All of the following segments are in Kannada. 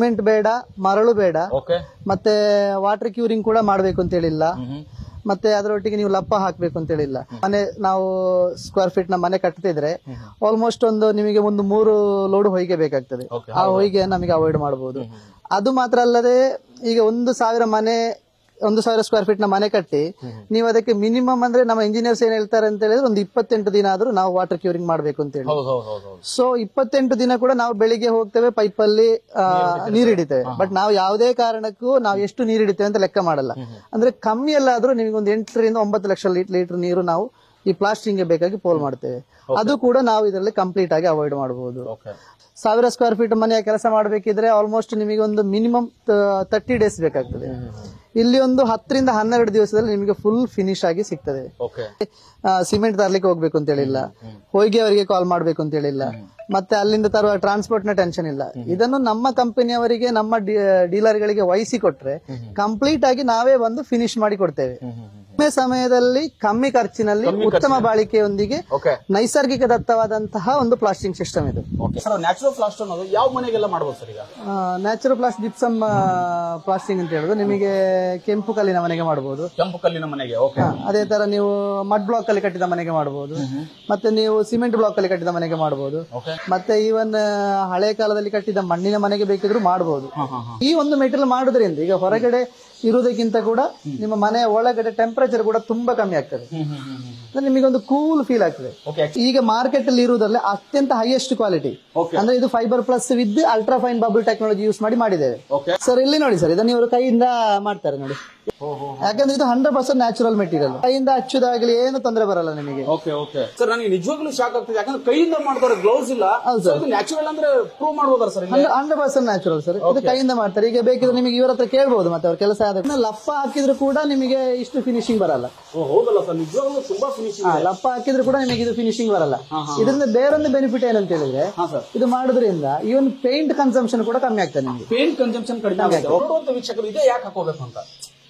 ಸಿಮೆಂಟ್ ಬೇಡ ಮರಳು ಬೇಡ ಓಕೆ ಮತ್ತೆ ವಾಟರ್ ಕ್ಯೂರಿಂಗ್ ಕೂಡ ಮಾಡ್ಬೇಕು ಅಂತ ಹೇಳಿಲ್ಲ ಮತ್ತೆ ಅದರೊಟ್ಟಿಗೆ ನೀವು ಲಪ್ಪ ಹಾಕ್ಬೇಕು ಅಂತ ಹೇಳಿಲ್ಲ ಮನೆ ನಾವು ಸ್ಕ್ವೇರ್ ಫೀಟ್ ನ ಮನೆ ಕಟ್ತಿದ್ರೆ ಆಲ್ಮೋಸ್ಟ್ ಒಂದು ನಿಮಗೆ ಒಂದು ಮೂರು ಲೋಡ್ ಹೊಯ್ಗೆ ಬೇಕಾಗ್ತದೆ Okay, ಆ ಹೊಯ್ಗೆ ನಮಗೆ ಅವಾಯ್ಡ್ ಮಾಡಬಹುದು ಅದು ಮಾತ್ರ ಅಲ್ಲದೆ ಈಗ ಒಂದು ಸಾವಿರ ಮನೆ ಒಂದು ಸಾವಿರ ಸ್ಕ್ವೇರ್ ಫೀಟ್ ನ ಮನೆ ಕಟ್ಟಿ ನೀವು ಅದಕ್ಕೆ ಮಿನಿಮಮ್ ಅಂದ್ರೆ ನಮ್ಮ ಇಂಜಿನಿಯರ್ಸ್ ಏನ್ ಹೇಳ್ತಾರೆ ಅಂತ ಹೇಳಿದ್ರೆ ಒಂದು ಇಪ್ಪತ್ತೆಂಟು ದಿನ ಆದ್ರೂ ನಾವು ವಾಟರ್ ಕ್ಯೂರಿಂಗ್ ಮಾಡ್ಬೇಕು ಅಂತ ಹೇಳಿ ಹೌದು ಹೌದು ಹೌದು ಹೌದು ಸೊ ಇಪ್ಪತ್ತೆಂಟು ದಿನ ಕೂಡ ನಾವು ಬೆಳಿಗ್ಗೆ ಹೋಗ್ತೇವೆ ಪೈಪ್ ಅಲ್ಲಿ ಆ, ನೀರ್ ಹಿಡಿತೇವೆ ಬಟ್ ನಾವು ಯಾವುದೇ ಕಾರಣಕ್ಕೂ ನಾವು ಎಷ್ಟು ನೀರ್ ಹಿಡಿತೇವೆ ಅಂತ ಲೆಕ್ಕ ಮಾಡಲ್ಲ ಅಂದ್ರೆ ಕಮ್ಮಿ ಎಲ್ಲಾದ್ರೂ ನಿಮಗೆ ಒಂದು ಎಂಟರಿಂದ ಒಂಬತ್ತು ಲಕ್ಷ ಲೀಟರ್ ನೀರು ನಾವು ಈ ಪ್ಲಾಸ್ಟಿಂಗ್ ಗೆ ಬೇಕಾಗಿ ಪೋಲ್ ಮಾಡ್ತೇವೆ ಅದು ಕೂಡ ನಾವು ಇದರಲ್ಲಿ ಕಂಪ್ಲೀಟ್ ಆಗಿ ಅವಾಯ್ಡ್ ಮಾಡಬಹುದು ಓಕೆ ಸಾವಿರ ಸ್ಕ್ವೇರ್ ಫೀಟ್ ಮನೆಯ ಕೆಲಸ ಮಾಡಬೇಕಿದ್ರೆ ಆಲ್ಮೋಸ್ಟ್ ನಿಮಗೆ ಒಂದು ಮಿನಿಮಮ್ ತರ್ಟಿ ಡೇಸ್ ಬೇಕಾಗ್ತದೆ ಇಲ್ಲಿ ಒಂದು ಹತ್ತರಿಂದ ಹನ್ನೆರಡು ದಿವಸದಲ್ಲಿ ನಿಮಗೆ ಫುಲ್ ಫಿನಿಶ್ ಆಗಿ ಸಿಗ್ತದೆ ಓಕೆ ಸಿಮೆಂಟ್ ತರ್ಲಿಕ್ಕೆ ಹೋಗ್ಬೇಕು ಅಂತ ಹೇಳಿಲ್ಲ ಹೋಗಿ ಅವರಿಗೆ ಕಾಲ್ ಮಾಡ್ಬೇಕು ಅಂತ ಹೇಳಿಲ್ಲ ಮತ್ತೆ ಅಲ್ಲಿಂದ ತರುವ ಟ್ರಾನ್ಸ್ಪೋರ್ಟ್ ನ ಟೆನ್ಷನ್ ಇಲ್ಲ ಇದನ್ನು ನಮ್ಮ ಕಂಪನಿಯವರಿಗೆ ನಮ್ಮ ಡೀಲರ್ ಗಳಿಗೆ ವಹಿಸಿ ಕೊಟ್ರೆ ಕಂಪ್ಲೀಟ್ ಆಗಿ ನಾವೇ ಬಂದು ಫಿನಿಶ್ ಮಾಡಿ ಕೊಡ್ತೇವೆ ಕಡಿಮೆ ಸಮಯದಲ್ಲಿ ಕಮ್ಮಿ ಖರ್ಚಿನಲ್ಲಿ ಉತ್ತಮ ಬಾಳಿಕೆಯೊಂದಿಗೆ ಓಕೆ ನೈಸರ್ಗಿಕ ದತ್ತವಾದಂತಹ ಒಂದು ಪ್ಲಾಸ್ಟಿಂಗ್ ಸಿಸ್ಟಮ್ ಇದು ಓಕೆ ಸರ್ ನ್ಯಾಚುರಲ್ ಪ್ಲಾಸ್ಟ್ ಅನ್ನೋದು ಯಾವ ಮನೆಗೆಲ್ಲ ಮಾಡ್ಬೋದು ಸರ್ ಈಗ ನ್ಯಾಚುರಲ್ ಪ್ಲಾಸ್ಟ್ ಜಿಪ್ಸಮ್ ಪ್ಲಾಸ್ಟಿಂಗ್ ಅಂತ ಹೇಳುದು ನಿಮಗೆ ಕೆಂಪು ಕಲ್ಲಿನ ಮನೆಗೆ ಮಾಡಬಹುದು ಕೆಂಪು ಕಲ್ಲಿನ ಮನೆಗೆ ಓಕೆ ಅದೇ ತರ ನೀವು ಮಡ್ ಬ್ಲಾಕ್ ಅಲ್ಲಿ ಕಟ್ಟಿದ ಮನೆಗೆ ಮಾಡಬಹುದು ಮತ್ತೆ ನೀವು ಸಿಮೆಂಟ್ ಬ್ಲಾಕ್ ಅಲ್ಲಿ ಕಟ್ಟಿದ ಮನೆಗೆ ಮಾಡಬಹುದು ಓಕೆ ಮತ್ತೆ ಈವನ್ ಹಳೆ ಕಾಲದಲ್ಲಿ ಕಟ್ಟಿದ ಮಣ್ಣಿನ ಮನೆಗೆ ಬೇಕಿದ್ರು ಮಾಡಬಹುದು ಈ ಒಂದು ಮೆಟೀರಿಯಲ್ ಮಾಡುದ್ರಿಂದ ಈಗ ಹೊರಗಡೆ ಇರುವುದಕ್ಕಿಂತ ಕೂಡ ನಿಮ್ಮ ಮನೆಯ ಒಳಗಡೆ ಟೆಂಪರೇಚರ್ ಕೂಡ ತುಂಬಾ ಕಮ್ಮಿ ಆಗ್ತದೆ ಅಂದ್ರೆ ನಿಮಗೆ ಒಂದು ಕೂಲ್ ಫೀಲ್ ಆಗ್ತದೆ ಓಕೆ ಈಗ ಮಾರ್ಕೆಟ್ ಅಲ್ಲಿ ಇರುವುದರಲ್ಲಿ ಅತ್ಯಂತ ಹೈಯೆಸ್ಟ್ ಕ್ವಾಲಿಟಿ Okay. ಅಂದ್ರೆ ಇದು fibre plus with ultra fine bubble technology use ಮಾಡಿ ಮಾಡಿದ್ದೇವೆ ಓಕೆ ಸರ್ ಇಲ್ಲಿ ನೋಡಿ ಸರ್ ಇದನ್ನ ಇವರು ಕೈಯಿಂದ ಮಾಡ್ತಾರೆ ನೋಡಿ ಯಾಕಂದ್ರೆ ಇದು ಹಂಡ್ರೆಡ್ ಪರ್ಸೆಂಟ್ ನ್ಯಾಚುರಲ್ ಮೆಟೀರಿಯಲ್ ಕೈಯಿಂದ ಹಚ್ಚುದಾಗ್ಲಿ ಏನು ತೊಂದರೆ ಬರಲ್ಲ ನಿಮಗೆ ಓಕೆ ಓಕೆ ಸರ್ ನನಗೆ ನಿಜವಾಗ್ಲೂ ಶಾಕ್ ಆಗ್ತದೆ ಯಾಕಂದ್ರೆ ಕೈಯಿಂದ ಮಾಡ್ತಾರೆ ಗ್ಲೌಸ್ ಇಲ್ಲ ಹೌದು ಸರ್. ನ್ಯಾಚುರಲ್ ಅಂದ್ರೆ ಪ್ರೂವ್ ಮಾಡ್ಬೋದಾರ ಸರ್ ಇಲ್ಲಿ ಹಂಡ್ರೆಡ್ ಪರ್ಸೆಂಟ್ ನ್ಯಾಚುರಲ್ ಸರ್ ಇದು ಕೈಯಿಂದ ಮಾಡ್ತಾರೆ ಈಗ ಬೇಕಿದ್ರೆ ನಿಮಗೆ ಇವರ ಹತ್ರ ಕೇಳ್ಬಹುದು ಮತ್ತೆ ಅವ್ರ ಕೆಲಸ ಆದ ಇನ್ನು ಲಪ್ಪ ಹಾಕಿದ್ರು ಕೂಡ ನಿಮಗೆ ಇಷ್ಟು ಫಿನಿಶಿಂಗ್ ಬರಲ್ಲ ಓ, ಹೌದಲ್ಲ ಸರ್ ನಿಜವಾಗ್ಲೂ ತುಂಬಾ ಫಿನಿಶಿಂಗ್ ಹಾ, ಲಪ್ಪ ಹಾಕಿದ್ರು ಕೂಡ ನಿಮಗೆ ಇದು ಫಿನಿಶಿಂಗ್ ಬರಲ್ಲ ಇದರಿಂದ ಬೇರೊಂದು ಬೆನಿಫಿಟ್ ಏನಂತ ಹೇಳಿದ್ರೆ ಹಾ ಸರ್ ಇದು ಮಾಡೋದ್ರಿಂದ ಇವನ್ ಪೇಂಟ್ ಕನ್ಸಂಪ್ಷನ್ ಕೂಡ ಕಮ್ಮಿ ಆಗ್ತದೆ ನಿಮಗೆ ಪೇಂಟ್ ಕನ್ಸಂಪ್ಷನ್ ಕಡಿಮೆ ಆಗುತ್ತೆ ನೋಡುವಂತ ವೀಕ್ಷಕರು ಇದೇ ಯಾಕೆ ಹಾಕೋಬೇಕು ಅಂತ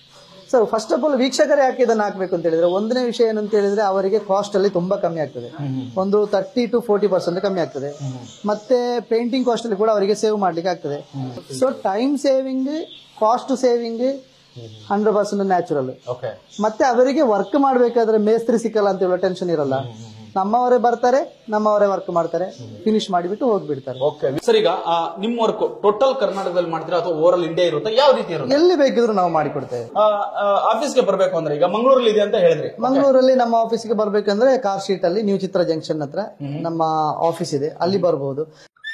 ಸೊ ಫಸ್ಟ್ ಆಫ್ ಆಲ್ ವೀಕ್ಷಕರೇ ಯಾಕೆ ಇದನ್ನ ಹಾಕ್ಬೇಕು ಅಂತ ಹೇಳಿದ್ರೆ ಒಂದನೇ ವಿಷಯ ಏನಂತ ಹೇಳಿದ್ರೆ ಅವರಿಗೆ ಕಾಸ್ಟ್ ಅಲ್ಲಿ ತುಂಬಾ ಕಮ್ಮಿ ಆಗ್ತದೆ ಒಂದು ತರ್ಟಿ ಟು ಫೋರ್ಟಿ ಪರ್ಸೆಂಟ್ ಕಮ್ಮಿ ಆಗ್ತದೆ ಮತ್ತೆ ಪೇಂಟಿಂಗ್ ಕಾಸ್ಟ್ ಅಲ್ಲಿ ಕೂಡ ಅವರಿಗೆ ಸೇವ್ ಮಾಡ್ಲಿಕ್ಕೆ ಆಗ್ತದೆ so time saving cost saving hundred percent natural okay ಮತ್ತೆ ಅವರಿಗೆ ವರ್ಕ್ ಮಾಡ್ಬೇಕಾದ್ರೆ ಮೇಸ್ತ್ರಿ ಸಿಕ್ಕಲ್ಲ ಅಂತ ಹೇಳೋ ಟೆನ್ಷನ್ ಇರಲ್ಲ ನಮ್ಮವರೇ ಬರ್ತಾರೆ ನಮ್ಮವರೇ ವರ್ಕ್ ಮಾಡ್ತಾರೆ ಫಿನಿಶ್ ಮಾಡಿಬಿಟ್ಟು ಹೋಗ್ಬಿಡ್ತಾರೆ ಓಕೆ ಸರ್ ಈಗ ಆ, ನಿಮ್ಮ ವರ್ಕ್ ಟೋಟಲ್ ಕರ್ನಾಟಕದಲ್ಲಿ ಮಾಡ್ತೀರಾ ಅಥವಾ ಓವರ್ ಇಂಡಿಯಾ ಇರುತ್ತೆ ಯಾವ ರೀತಿ ಇರುತ್ತೆ ಎಲ್ಲಿ ಬೇಕಿದ್ರು ನಾವು ಮಾಡಿಕೊಡ್ತೇವೆ ಆಫೀಸ್ಗೆ ಬರಬೇಕು ಅಂದ್ರೆ ಈಗ ಮಂಗಳೂರಲ್ಲಿ ಇದೆ ಅಂತ ಹೇಳಿದ್ರಿ ಮಂಗಳೂರಲ್ಲಿ ನಮ್ಮ ಆಫೀಸ್ಗೆ ಬರ್ಬೇಕಂದ್ರೆ ಕಾರ್ ಶೀಟ್ ಅಲ್ಲಿ ನ್ಯೂ ಚಿತ್ರ ಜಂಕ್ಷನ್ ಹತ್ರ ನಮ್ಮ ಆಫೀಸ್ ಇದೆ ಅಲ್ಲಿ ಬರ್ಬೋದು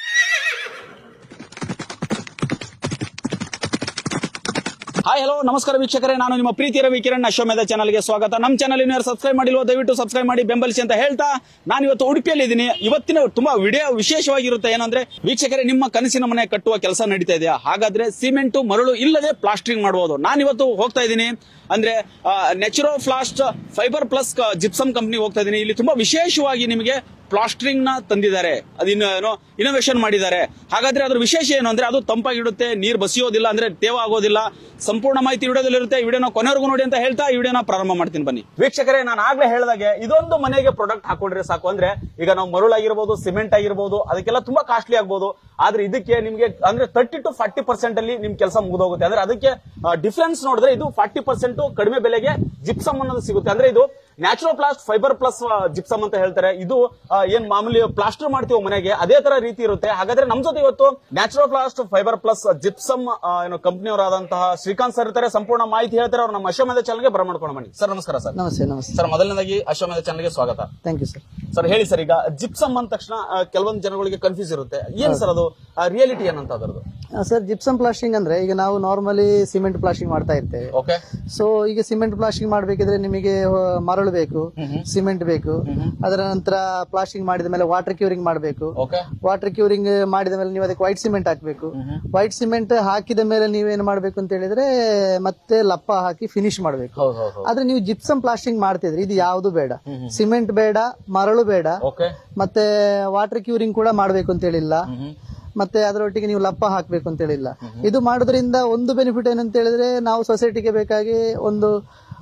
ಹಾಯ್ ಹಲೋ ನಮಸ್ಕಾರ ವೀಕ್ಷಕರೇ ನಾನು ನಿಮ್ಮ ಪ್ರೀತಿ ರವಿ ಕಿರಣ್ ಅಶ್ವಮೇಧ ಚಾನಲ್ಗೆ ಸ್ವಾಗತ ನಮ್ಮ ಚಾನಲ್ ಇನ್ನು ಸಬ್ಸ್ಕ್ರೈಬ್ ಮಾಡಿಲ್ವೋ ದಯವಿಟ್ಟು ಸಬ್ಸ್ಕ್ರೈಬ್ ಮಾಡಿ ಬೆಂಬಲಿಸಿ ಅಂತ ಹೇಳ್ತಾ ನಾನು ಇವತ್ತು ಉಡುಪಿಯಲ್ಲಿ ಇದ್ದೀನಿ ಇವತ್ತಿನ ತುಂಬಾ ವಿಡಿಯೋ ವಿಶೇಷವಾಗಿರುತ್ತೆ ಏನಂದ್ರೆ ವೀಕ್ಷಕರೇ ನಿಮ್ಮ ಕನಸಿನ ಮನೆ ಕಟ್ಟುವ ಕೆಲಸ ನಡೀತಾ ಇದೆಯಾ ಹಾಗಾದ್ರೆ ಸಿಮೆಂಟ್ ಮರಳು ಇಲ್ಲದೆ ಪ್ಲಾಸ್ಟರಿಂಗ್ ಮಾಡಬಹುದು ನಾನು ಇವತ್ತು ಹೋಗ್ತಾ ಇದ್ದೀನಿ ಅಂದ್ರೆ naturo plast fibre plus gypsum company ಹೋಗ್ತಾ ಇದ್ದೀನಿ ಇಲ್ಲಿ ತುಂಬಾ ವಿಶೇಷವಾಗಿ ನಿಮಗೆ ಪ್ಲಾಸ್ಟರಿಂಗ್ ನ ತಂದಿದ್ದಾರೆ ಅದಿನ್ನು ಏನೋ ಇನೋವೇಷನ್ ಮಾಡಿದ್ದಾರೆ ಹಾಗಾದ್ರೆ ಅದ್ರ ವಿಶೇಷ ಏನು ಅಂದ್ರೆ ಅದು ತಂಪಾಗಿಡುತ್ತೆ ನೀರು ಬಸಿಯೋದಿಲ್ಲ ಅಂದ್ರೆ ತೇವ ಆಗೋದಿಲ್ಲ ಸಂಪೂರ್ಣ ಮಾಹಿತಿ ವಿಡಿಯೋದಲ್ಲಿರುತ್ತೆ ಈ ವಿಡಿಯೋನ ಕೊನೆವರೆಗೂ ನೋಡಿ ಅಂತ ಹೇಳ್ತಾ ಈ ವಿಡಿಯೋನ ಪ್ರಾರಂಭ ಮಾಡ್ತೀನಿ ಬನ್ನಿ ವೀಕ್ಷಕರೇ ನಾನು ಆಗ್ಲೇ ಹೇಳಿದಾಗೆ ಇದೊಂದು ಮನೆಗೆ ಪ್ರಾಡಕ್ಟ್ ಹಾಕೊಂಡ್ರೆ ಸಾಕು ಅಂದ್ರೆ ಈಗ ನಾವು ಮರುಳಾಗಿರ್ಬೋದು ಸಿಮೆಂಟ್ ಆಗಿರ್ಬೋದು ಅದಕ್ಕೆಲ್ಲ ತುಂಬಾ ಕಾಸ್ಟ್ಲಿ ಆಗ್ಬೋದು ಆದ್ರೆ ಇದಕ್ಕೆ ನಿಮ್ಗೆ ಅಂದ್ರೆ ತರ್ಟಿ ಟು ಫಾರ್ಟಿ ಪರ್ಸೆಂಟ್ ಅಲ್ಲಿ ನಿಮ್ ಕೆಲಸ ಮುಗಿದೋಗುತ್ತೆ ಅಂದ್ರೆ ಅದಕ್ಕೆ ಡಿಫ್ರೆನ್ಸ್ ನೋಡಿದ್ರೆ ಇದು ಫಾರ್ಟಿ ಪರ್ಸೆಂಟ್ ಕಡಿಮೆ ಬೆಲೆಗೆ ಜಿಪ್ಸಮ್ ಅನ್ನೋದು ಸಿಗುತ್ತೆ ಅಂದ್ರೆ ಇದು natural plast fibre plus gypsum ಅಂತ ಹೇಳ್ತಾರೆ ಇದು ಆ, ಏನ್ ಮಾಮೂಲಿ ಪ್ಲಾಸ್ಟರ್ ಮಾಡ್ತೀವಿ ಮನೆಗೆ ಅದೇ ತರ ರೀತಿ ಇರುತ್ತೆ ಹಾಗಾದ್ರೆ ನಮ್ ಜೊತೆ ಇವತ್ತು natural plast fibre plus gypsum ಏನು ಕಂಪನಿಯವರಾದಂತಹ ಶ್ರೀಕಾಂತ್ ಸರ್ ಇರ್ತಾರೆ ಸಂಪೂರ್ಣ ಮಾಹಿತಿ ಹೇಳ್ತಾರೆ ಅವ್ರು ನಮ್ಮ ಅಶ್ವಮೇಧ ಚಾನಲ್ಗೆ ಬರ ಮಾಡ್ಕೊಂಡು ಬನ್ನಿ ಸರ್ ನಮಸ್ಕಾರ ಸರ್ ನಮಸ್ತೆ ನಮಸ್ತೆ ಸರ್ ಮೊದಲನೇದಾಗಿ ಅಶ್ವಮೇಧ ಚಾನಲ್ಗೆ ಸ್ವಾಗತ ಥ್ಯಾಂಕ್ ಯು ಸರ್ ಸರ್ ಹೇಳಿ ಸರ್ ಈಗ ಜಿಪ್ಸಮ್ ಅಂದ ತಕ್ಷಣ ಆ, ಕೆಲವೊಂದು ಜನಗಳಿಗೆ ಕನ್ಫ್ಯೂಸ್ ಇರುತ್ತೆ ಏನ್ ಸರ್ ಅದು ರಿಯಾಲಿಟಿ ಏನಂತ ಅದರದು ಸರ್ ಜಿಪ್ಸಮ್ ಪ್ಲಾಸ್ಟಿಂಗ್ ಅಂದ್ರೆ ಈಗ ನಾವು ನಾರ್ಮಲಿ ಸಿಮೆಂಟ್ ಪ್ಲಾಸ್ಟಿಂಗ್ ಮಾಡ್ತಾ ಇರ್ತೇವೆ ಓಕೆ ಸೊ ಈಗ ಸಿಮೆಂಟ್ ಪ್ಲಾಸ್ಟಿಂಗ್ ಮಾಡ್ಬೇಕಿದ್ರೆ ನಿಮಗೆ ಆ, ಮರಳು ಬೇಕು ಸಿಮೆಂಟ್ ಬೇಕು ಅದರ ನಂತರ ಪ್ಲಾಸ್ಟಿಂಗ್ ಮಾಡಿದ ಮೇಲೆ ವಾಟರ್ ಕ್ಯೂರಿಂಗ್ ಮಾಡಬೇಕು ಓಕೆ ವಾಟರ್ ಕ್ಯೂರಿಂಗ್ ಮಾಡಿದ ಮೇಲೆ ನೀವು ಅದಕ್ಕೆ ವೈಟ್ ಸಿಮೆಂಟ್ ಹಾಕಬೇಕು ವೈಟ್ ಸಿಮೆಂಟ್ ಹಾಕಿದ ಮೇಲೆ ನೀವೇನು ಮಾಡಬೇಕು ಅಂತ ಹೇಳಿದ್ರೆ ಮತ್ತೆ ಲಪ್ಪ ಹಾಕಿ ಫಿನಿಶ್ ಮಾಡಬೇಕು ಹೌದು ಹೌದು ಆದ್ರೆ ನೀವು ಜಿಪ್ಸಮ್ ಪ್ಲಾಸ್ಟಿಂಗ್ ಮಾಡ್ತಿದ್ರಿ ಇದು ಯಾವುದು ಬೇಡ ಸಿಮೆಂಟ್ ಬೇಡ ಮರಳು ಬೇಡ ಓಕೆ ಮತ್ತೆ ವಾಟರ್ ಕ್ಯೂರಿಂಗ್ ಕೂಡ ಮಾಡ್ಬೇಕು ಅಂತ ಹೇಳಿಲ್ಲ ಮತ್ತೆ ಅದರೊಟ್ಟಿಗೆ ನೀವು ಲಪ್ಪ ಹಾಕ್ಬೇಕು ಅಂತ ಹೇಳಿಲ್ಲ ಇದು ಮಾಡೋದ್ರಿಂದ ಒಂದು ಬೆನಿಫಿಟ್ ಏನಂತ ಹೇಳಿದ್ರೆ ನಾವು ಸೊಸೈಟಿಗೆ ಬೇಕಾಗಿ ಒಂದು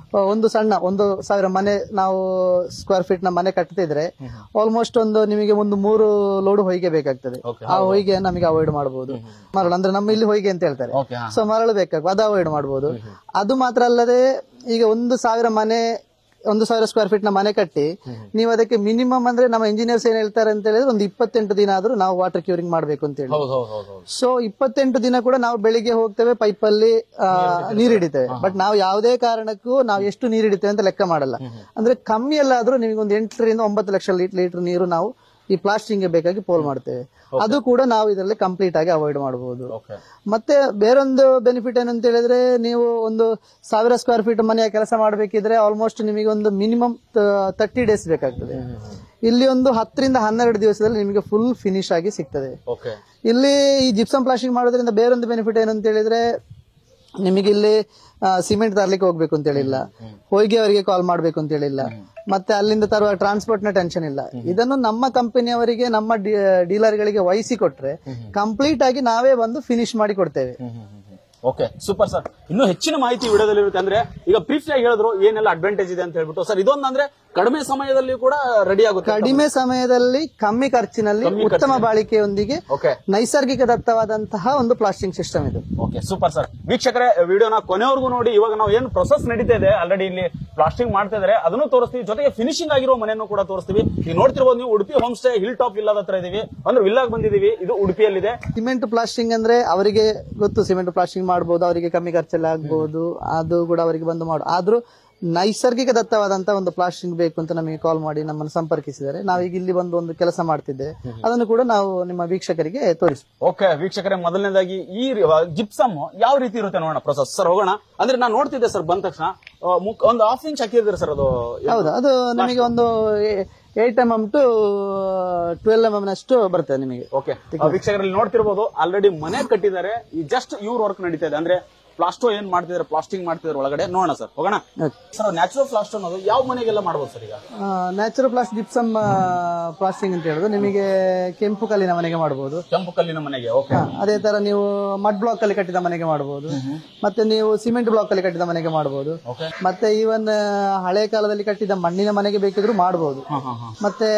ಆ, ಒಂದು ಸಣ್ಣ ಒಂದು ಸಾವಿರ ಮನೆ ನಾವು ಸ್ಕ್ವೇರ್ ಫೀಟ್ ನ ಮನೆ ಕಟ್ತಿದ್ರೆ ಆಲ್ಮೋಸ್ಟ್ ಒಂದು ನಿಮಗೆ ಒಂದು ಮೂರು ಲೋಡ್ ಹೊಯ್ಗೆ ಬೇಕಾಗ್ತದೆ Okay, ಆ ಹೊಯ್ಗೆ ನಮಗೆ ಅವಾಯ್ಡ್ ಮಾಡಬಹುದು ಮರಳು ಅಂದ್ರೆ ನಮ್ಮ ಇಲ್ಲಿ ಹೊಯ್ಗೆ ಅಂತ ಹೇಳ್ತಾರೆ ಓಕೆ ಹಾ ಸೊ ಮರಳು ಬೇಕಾಗ್ತದೆ ಅದು ಅವಾಯ್ಡ್ ಮಾಡಬಹುದು ಅದು ಮಾತ್ರ ಅಲ್ಲದೆ ಈಗ ಒಂದು ಸಾವಿರ ಮನೆ ಒಂದು ಸಾವಿರ ಸ್ಕ್ವೇರ್ ಫೀಟ್ ನ ಮನೆ ಕಟ್ಟಿ ನೀವು ಅದಕ್ಕೆ ಮಿನಿಮಮ್ ಅಂದ್ರೆ ನಮ್ಮ ಇಂಜಿನಿಯರ್ಸ್ ಏನ್ ಹೇಳ್ತಾರೆ ಅಂತ ಹೇಳಿದ್ರೆ ಒಂದು ಇಪ್ಪತ್ತೆಂಟು ದಿನ ಆದ್ರೂ ನಾವು ವಾಟರ್ ಕ್ಯೂರಿಂಗ್ ಮಾಡ್ಬೇಕು ಅಂತ ಹೇಳಿ ಹೌದು ಹೌದು ಹೌದು ಹೌದು ಸೊ ಇಪ್ಪತ್ತೆಂಟು ದಿನ ಕೂಡ ನಾವು ಬೆಳಿಗ್ಗೆ ಹೋಗ್ತೇವೆ ಪೈಪಲ್ಲಿ ನೀರು ಹಿಡಿತೇವೆ ಬಟ್ ನಾವು ಯಾವುದೇ ಕಾರಣಕ್ಕೂ ನಾವು ಎಷ್ಟು ನೀರು ಹಿಡಿತೇವೆ ಅಂತ ಲೆಕ್ಕ ಮಾಡಲ್ಲ ಅಂದ್ರೆ ಕಮ್ಮಿ ಎಲ್ಲಾದ್ರೂ ನಿಮಗೆ ಒಂದು ಎಂಟರಿಂದ ಒಂಬತ್ತು ಲಕ್ಷ ಲೀಟರ್ ನೀರು ನಾವು ಈ ಪ್ಲಾಸ್ಟಿಂಗ್ ಗೆ ಬೇಕಾಗಿ ಪೋಲ್ ಮಾಡ್ತೇವೆ ಅದು ಕೂಡ ನಾವು ಇದರಲ್ಲಿ ಕಂಪ್ಲೀಟ್ ಆಗಿ ಅವಾಯ್ಡ್ ಮಾಡಬಹುದು ಓಕೆ ಮತ್ತೆ ಬೇರೊಂದು ಬೆನಿಫಿಟ್ ಏನಂತ ಹೇಳಿದ್ರೆ ನೀವು ಒಂದು ಸಾವಿರ ಸ್ಕ್ವೇರ್ ಫೀಟ್ ಮನೆಯ ಕೆಲಸ ಮಾಡಬೇಕಿದ್ರೆ ಆಲ್ಮೋಸ್ಟ್ ನಿಮಗೆ ಒಂದು ಮಿನಿಮಮ್ ತರ್ಟಿ ಡೇಸ್ ಬೇಕಾಗ್ತದೆ ಇಲ್ಲಿ ಒಂದು ಹತ್ತರಿಂದ ಹನ್ನೆರಡು ದಿವಸದಲ್ಲಿ ನಿಮಗೆ ಫುಲ್ ಫಿನಿಶ್ ಆಗಿ ಸಿಗ್ತದೆ ಓಕೆ ಇಲ್ಲಿ ಈ ಜಿಪ್ಸಮ್ ಪ್ಲಾಸ್ಟಿಂಗ್ ಮಾಡೋದ್ರಿಂದ ಬೇರೊಂದು ಬೆನಿಫಿಟ್ ಏನಂತ ಹೇಳಿದ್ರೆ ನಿಮಗೆ ಇಲ್ಲಿ ಸಿಮೆಂಟ್ ತರ್ಲಿಕ್ಕೆ ಹೋಗ್ಬೇಕು ಅಂತ ಹೇಳಿಲ್ಲ ಹೊಯ್ಗೆ ಅವರಿಗೆ ಕಾಲ್ ಮಾಡ್ಬೇಕು ಅಂತ ಹೇಳಿಲ್ಲ ಮತ್ತೆ ಅಲ್ಲಿಂದ ತರುವ ಟ್ರಾನ್ಸ್ಪೋರ್ಟ್ ನ ಟೆನ್ಷನ್ ಇಲ್ಲ ಇದನ್ನು ನಮ್ಮ ಕಂಪನಿಯವರಿಗೆ ನಮ್ಮ ಡೀಲರ್ಗಳಿಗೆ ವಹಿಸಿ ಕೊಟ್ರೆ ಕಂಪ್ಲೀಟ್ ಆಗಿ ನಾವೇ ಬಂದು ಫಿನಿಶ್ ಮಾಡಿ ಕೊಡ್ತೇವೆ ಓಕೆ ಸೂಪರ್ ಸರ್ ಇನ್ನೂ ಹೆಚ್ಚಿನ ಮಾಹಿತಿ ವಿಡಿಯೋದಲ್ಲಿ ಇರುತ್ತೆ ಅಂದ್ರೆ ಈಗ ಬ್ರೀಫ್ ಆಗಿ ಹೇಳಿದ್ರು ಏನೆಲ್ಲ ಅಡ್ವಾಂಟೇಜ್ ಇದೆ ಅಂತ ಹೇಳ್ಬಿಟ್ಟು ಸರ್ ಇದೊಂದು ಅಂದ್ರೆ ಕಡಿಮೆ ಸಮಯದಲ್ಲಿ ಕೂಡ ರೆಡಿ ಆಗುತ್ತೆ ಕಡಿಮೆ ಸಮಯದಲ್ಲಿ ಕಮ್ಮಿ ಖರ್ಚಿನಲ್ಲಿ ಉತ್ತಮ ಬಾಳಿಕೆಯೊಂದಿಗೆ ಓಕೆ ನೈಸರ್ಗಿಕ ದತ್ತವಾದಂತಹ ಒಂದು ಪ್ಲಾಸ್ಟಿಂಗ್ ಸಿಸ್ಟಮ್ ಇದು ಓಕೆ ಸೂಪರ್ ಸರ್ ವೀಕ್ಷಕರೇ ವಿಡಿಯೋನ ಕೊನೆವರೆಗೂ ನೋಡಿ ಇವಾಗ ನಾವು ಏನು ಪ್ರೊಸೆಸ್ ನಡೀತಾ ಇದೆ ಆಲ್ರೆಡಿ ಇಲ್ಲಿ ಪ್ಲಾಸ್ಟಿಂಗ್ ಮಾಡ್ತಾ ಇದಾರೆ ಅದನ್ನು ತೋರಿಸ್ತೀವಿ ಜೊತೆಗೆ ಫಿನಿಶಿಂಗ್ ಆಗಿರೋ ಮನೆಯನ್ನು ಕೂಡ ತೋರಿಸ್ತೀವಿ ಈಗ ನೋಡ್ತಿರ್ಬೋದು ನೀವು Udupi home stay hill top ಇಲ್ಲದ ಹತ್ರ ಇದೀವಿ ಅಂದ್ರೆ ವಿಲ್ಲಾಗ್ ಬಂದಿದೀವಿ ಇದು ಉಡುಪಿಯಲ್ಲಿದೆ ಸಿಮೆಂಟ್ ಪ್ಲಾಸ್ಟಿಂಗ್ ಅಂದ್ರೆ ಅವರಿಗೆ ಗೊತ್ತು ಸಿಮೆಂಟ್ ಪ್ಲಾಸ್ಟಿಂಗ್ ಮಾಡಬಹುದು ಅವರಿಗೆ ಕಮ್ಮಿ ಖರ್ಚಲ್ಲಿ ಆಗ್ಬಹುದು ಅದು ಕೂಡ ಅವರಿಗೆ ಬಂದು ಮಾಡು ಆದ್ರೂ ನೈಸರ್ಗಿಕ ದತ್ತವಾದಂತಹ ಒಂದು ಪ್ಲಾಸ್ಟಿಂಗ್ ಬೇಕು ಅಂತ ನಮಗೆ ಕಾಲ್ ಮಾಡಿ ನಮ್ಮನ್ನು ಸಂಪರ್ಕಿಸಿದ್ದಾರೆ ನಾವೀಗ ಇಲ್ಲಿ ಬಂದು ಒಂದು ಕೆಲಸ ಮಾಡ್ತಿದ್ದೇವೆ ಅದನ್ನು ಕೂಡ ನಾವು ನಿಮ್ಮ ವೀಕ್ಷಕರಿಗೆ ತೋರಿಸ್ತೀವಿ ಓಕೆ ವೀಕ್ಷಕರೇ ಮೊದಲನೇದಾಗಿ ಈ ಜಿಪ್ಸಮ್ ಯಾವ ರೀತಿ ಇರುತ್ತೆ ನೋಡೋಣ ಪ್ರೊಸೆಸ್ ಸರ್ ಹೋಗೋಣ ಅಂದ್ರೆ ನಾನು ನೋಡ್ತಿದ್ದೆ ಸರ್ ಬಂದ ತಕ್ಷಣ ಆ, ಮುಕ್- ಒಂದು ಹಾಫ್ ಇಂಚ್ ಹಾಕಿದ್ರೆ ಸರ್ ಅದು ಹೌದು ಅದು ನಿಮಗೆ ಒಂದು eight M M to twelve M M ನಷ್ಟು ಬರ್ತದೆ ನಿಮಗೆ ಓಕೆ ವೀಕ್ಷಕರಲ್ಲಿ ನೋಡ್ತಿರ್ಬೋದು ಆಲ್ರೆಡಿ ಮನೆ ಕಟ್ಟಿದ್ದಾರೆ ಈ ಜಸ್ಟ್ ಇವ್ರ ವರ್ಕ್ ನಡೀತಾ ಇದೆ ಅಂದ್ರೆ ಪ್ಲಾಸ್ಟೋ ಏನ್ ಮಾಡ್ತಿದ್ದಾರೆ ಪ್ಲಾಸ್ಟಿಂಗ್ ಮಾಡ್ತಿದ್ದಾರೆ ಒಳಗಡೆ ನೋಡೋಣ ಸರ್ ಹೋಗೋಣ ಸರ್ ನ್ಯಾಚುರಲ್ ಪ್ಲಾಸ್ಟೋ ಅನ್ನೋದು ಯಾವ ಮನೆಗೆಲ್ಲ ಮಾಡ್ಬೋದು ಸರ್ ಈಗ ನ್ಯಾಚುರಲ್ ಪ್ಲಾಸ್ಟ್ ಜಿಪ್ಸಮ್ ಪ್ಲಾಸ್ಟಿಂಗ್ ಅಂತ ಹೇಳುದು ನಿಮಗೆ ಕೆಂಪು ಕಲ್ಲಿನ ಮನೆಗೆ ಮಾಡಬಹುದು ಕೆಂಪು ಕಲ್ಲಿನ ಮನೆಗೆ ಓಕೆ ಅದೇ ತರ ನೀವು ಮಡ್ ಬ್ಲಾಕ್ ಅಲ್ಲಿ ಕಟ್ಟಿದ ಮನೆಗೆ ಮಾಡಬಹುದು ಮತ್ತೆ ನೀವು ಸಿಮೆಂಟ್ ಬ್ಲಾಕ್ ಅಲ್ಲಿ ಕಟ್ಟಿದ ಮನೆಗೆ ಮಾಡಬಹುದು ಓಕೆ ಮತ್ತೆ ಈವನ್ ಹಳೆ ಕಾಲದಲ್ಲಿ ಕಟ್ಟಿದ ಮಣ್ಣಿನ ಮನೆಗೆ ಬೇಕಿದ್ರು ಮಾಡಬಹುದು ಹಾ ಹಾ ಹಾ ಮತ್ತೆ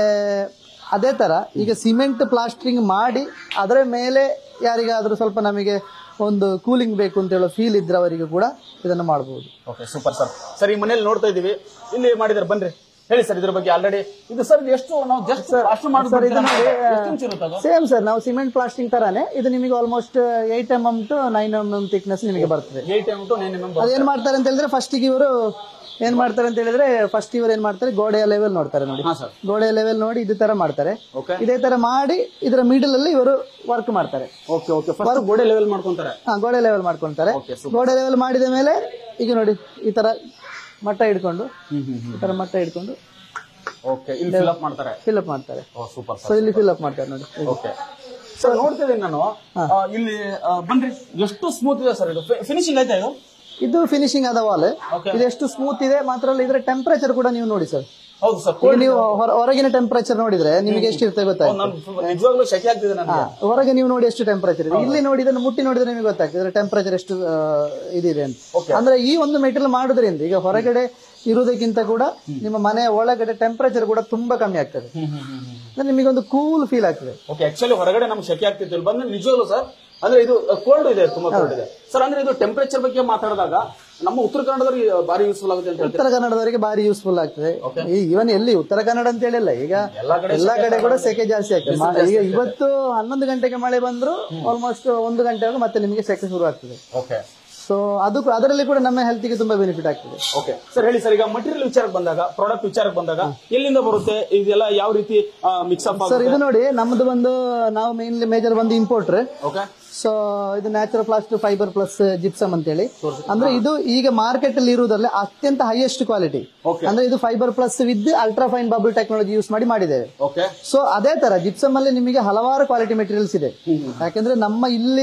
ಅದೇ ತರ ಈಗ ಸಿಮೆಂಟ್ ಪ್ಲಾಸ್ಟ್ರಿಂಗ್ ಮಾಡಿ ಅದರ ಮೇಲೆ ಯಾರಿಗಾದ್ರೂ ಸ್ವಲ್ಪ ನಮಗೆ ಒಂದು ಕೂಲಿಂಗ್ ಬೇಕು ಅಂತ ಹೇಳೋ ಫೀಲ್ ಇದ್ರೆ ಅವರಿಗೆ ಕೂಡ ಇದನ್ನು ಮಾಡಬಹುದು ಓಕೆ ಸೂಪರ್ ಸರ್ ಸರ್ ಈ ಮನೇಲಿ ನೋಡ್ತಾ ಇದೀವಿ ಇಲ್ಲಿ ಮಾಡಿದಾರೆ ಬನ್ರಿ ಹೇಳಿ ಸರ್ ಇದ್ರ ಬಗ್ಗೆ ಆಲ್ರೆಡಿ ಇದು ಸರ್ ಎಷ್ಟು ನಾವು ಜಸ್ಟ್ ಪ್ಲಾಸ್ಟರ್ ಸರ್ ಇದು ನೋಡಿ, ಎಷ್ಟು ಇಂಚ್ ಇರುತ್ತೆ ಅದು ಸೇಮ್ ಸರ್ ನಾವು ಸಿಮೆಂಟ್ ಪ್ಲಾಸ್ಟಿಂಗ್ ತರಾನೇ ಇದು ನಿಮಗೆ almost eight M M to nine M M thickness ನಿಮಗೆ ಬರ್ತದೆ eight M to nine M ಅದೇನ್ ಮಾಡ್ತಾರೆ ಅಂತ ಹೇಳಿದ್ರೆ ಫಸ್ಟ್ ಇವರು ಏನ್ ಮಾಡ್ತಾರೆ ಅಂತ ಹೇಳಿದ್ರೆ ಫಸ್ಟ್ ಇವರು ಏನ್ ಮಾಡ್ತಾರೆ ಗೋಡೆಯ ಲೆವೆಲ್ ನೋಡ್ತಾರೆ ನೋಡಿ ಹಾ ಸರ್ ಗೋಡೆಯ ಲೆವೆಲ್ ನೋಡಿ ಇದೇ ತರ ಮಾಡ್ತಾರೆ ಓಕೆ ಇದೇ ತರ ಮಾಡಿ ಇದರ ಮಿಡಲ್ ಅಲ್ಲಿ ಇವರು ವರ್ಕ್ ಮಾಡ್ತಾರೆ ಓಕೆ ಓಕೆ ಫಸ್ಟ್ ಗೋಡೆ ಲೆವೆಲ್ ಮಾಡ್ಕೊಂತಾರೆ ಹಾ ಗೋಡೆ ಲೆವೆಲ್ ಮಾಡ್ಕೊಂತಾರೆ ಓಕೆ ಗೋಡೆ ಲೆವೆಲ್ ಮಾಡಿದ ಮೇಲೆ ಈಗ ನೋಡಿ ಈ ತರ ಮಟ್ಟ ಹಿಡ್ಕೊಂಡು ಹ್ಮ್ ಹ್ಮ್ ಈ ತರ ಮಟ್ಟ ಹಿಡ್ಕೊಂಡು ಓಕೆ ಇಲ್ಲಿ ಫಿಲ್ ಅಪ್ ಮಾಡ್ತಾರೆ ಫಿಲ್ ಅಪ್ ಮಾಡ್ತಾರೆ ಓ ಸೂಪರ್ ಸೊ ಇಲ್ಲಿ ಫಿಲ್ ಅಪ್ ಮಾಡ್ತಾರೆ ನೋಡಿ ಓಕೆ ಸರ್ ನೋಡ್ತಿದ್ದೀನಿ ನಾನು ಆ, ಇಲ್ಲಿ ಆ, ಬನ್ರಿ ಎಷ್ಟು ಸ್ಮೂತ್ ಇದೆ ಸರ್ ಇದು ಫಿನಿಶಿಂಗ್ ಆಯ್ತಾ ಇದು ಇದು ಫಿನಿಶಿಂಗ್ ಆದ ವಾಲ್ Okay. ಇದು ಎಷ್ಟು ಸ್ಮೂತ್ ಇದೆ ಮಾತ್ರ ಅಲ್ಲ ಇದರ ಟೆಂಪರೇಚರ್ ಕೂಡ ನೀವು ನೋಡಿ ಸರ್ ಹೌದು ಸರ್ ಈಗ ನೀವು ಹೊರ- ಹೊರಗಿನ ಟೆಂಪರೇಚರ್ ನೋಡಿದ್ರೆ ನಿಮಗೆ ಎಷ್ಟಿರುತ್ತೆ ಗೊತ್ತಾಯ್ತು ನಾನು ನಿಜವಾಗ್ಲೂ ಶೆಕೆ ಆಗ್ತಿದೆ ನನಗೆ ಹೊರಗೆ ನೀವು ನೋಡಿ ಎಷ್ಟು ಟೆಂಪರೇಚರ್ ಇದೆ ಇಲ್ಲಿ ನೋಡಿ ಇದನ್ನು ಮುಟ್ಟಿ ನೋಡಿದ್ರೆ ನಿಮಗೆ ಗೊತ್ತಾಗ್ತದೆ ಇದರ ಟೆಂಪರೇಚರ್ ಎಷ್ಟು ಆ, ಇದಿದೆ ಅಂತ Okay. ಅಂದ್ರೆ ಈ ಒಂದು ಮೆಟೀರಿಯಲ್ ಮಾಡುದ್ರಿಂದ ಈಗ ಹೊರಗಡೆ ಇರುವುದಕ್ಕಿಂತ ಕೂಡ ನಿಮ್ಮ ಮನೆಯ ಒಳಗಡೆ ಟೆಂಪರೇಚರ್ ಕೂಡ ತುಂಬಾ ಕಮ್ಮಿ ಆಗ್ತದೆ ಅಂದ್ರೆ ನಿಮಗೆ ಒಂದು ಕೂಲ್ ಫೀಲ್ ಆಗ್ತದೆ ಓಕೆ ಆಕ್ಚುಲಿ ಹೊರಗಡೆ ನಮ್ಗೆ ಶೆಕೆ ಆಗ್ತಿತ್ತು ಇಲ್ಲಿ ಬಂದ್ರೆ ನಿಜವಾಗ್ಲೂ ಸರ್ ಅಂದ್ರೆ ಇದು ಕೋಲ್ಡ್ ಇದೆ ತುಂಬಾ ಕೋಲ್ಡ್ ಇದೆ ಸರ್ ಅಂದ್ರೆ ಇದು ಟೆಂಪರೇಚರ್ ಬಗ್ಗೆ ಮಾತಾಡಿದಾಗ ನಮ್ಮ ಉತ್ತರ ಕನ್ನಡದವ್ರಿಗೆ ಭಾರಿ ಯೂಸ್ಫುಲ್ ಆಗುತ್ತೆ ಅಂತ ಹೇಳ್ತಾರೆ ಉತ್ತರ ಕನ್ನಡದವರಿಗೆ ಬಾರಿ ಯೂಸ್ಫುಲ್ ಆಗ್ತದೆ ಈವನ್ ಎಲ್ಲಿ ಉತ್ತರ ಕನ್ನಡ ಅಂತ ಹೇಳಿಲ್ಲ ಈಗ ಎಲ್ಲಾ ಕಡೆ ಎಲ್ಲಾ ಕಡೆ ಕೂಡ ಸೆಕೆ ಜಾಸ್ತಿ ಆಗ್ತದೆ ಮ- ಈಗ ಇವತ್ತು ಹನ್ನೊಂದು ಗಂಟೆಗೆ ಮಳೆ ಬಂದ್ರು ಆಲ್ಮೋಸ್ಟ್ ಒಂದು ಗಂಟೆವರೆಗೂ ಮತ್ತೆ ನಿಮಗೆ ಸೆಕೆ ಶುರು ಆಗ್ತದೆ ಓಕೆ ಸೊ ಅದು ಅದರಲ್ಲಿ ಕೂಡ ನಮ್ಮ ಹೆಲ್ತ್ಗೆ ತುಂಬಾ ಬೆನಿಫಿಟ್ ಆಗ್ತದೆ ಓಕೆ ಸರ್ ಹೇಳಿ ಸರ್ ಈಗ ಮಟೀರಿಯಲ್ ವಿಚಾರಕ್ಕೆ ಬಂದಾಗ ಪ್ರಾಡಕ್ಟ್ ವಿಚಾರಕ್ಕೆ ಬಂದಾಗ ಎಲ್ಲಿಂದ ಬರುತ್ತೆ ಇದೆಲ್ಲ ಯಾವ ರೀತಿ ಮಿಕ್ಸ್ ಅಪ್ ಸರ್ ಇದು ನೋಡಿ ನಮ್ದು ಬಂದು ನಾವು ಮೇನ್ಲಿ ಮೇಜರ್ ಬಂದು ಇಂಪೋರ್ಟರ್ ಓಕೆ ಸೊ ಇದು natural plast fibre plus gypsum ಅಂತೇಳಿ ಅಂದ್ರೆ ಇದು ಈಗ ಮಾರ್ಕೆಟ್ ಅಲ್ಲಿ ಇರುವುದರಲ್ಲಿ ಅತ್ಯಂತ ಹೈಯೆಸ್ಟ್ ಕ್ವಾಲಿಟಿ Okay. ಅಂದ್ರೆ ಇದು fibre plus with ultra fine bubble technology use ಮಾಡಿ ಮಾಡಿದ್ದೇವೆ ಓಕೆ ಸೊ ಅದೇ ತರ ಜಿಪ್ಸಮ್ ಅಲ್ಲಿ ನಿಮಗೆ ಹಲವಾರು ಕ್ವಾಲಿಟಿ ಮೆಟೀರಿಯಲ್ಸ್ ಇದೆ ಯಾಕಂದ್ರೆ ನಮ್ಮ ಇಲ್ಲಿ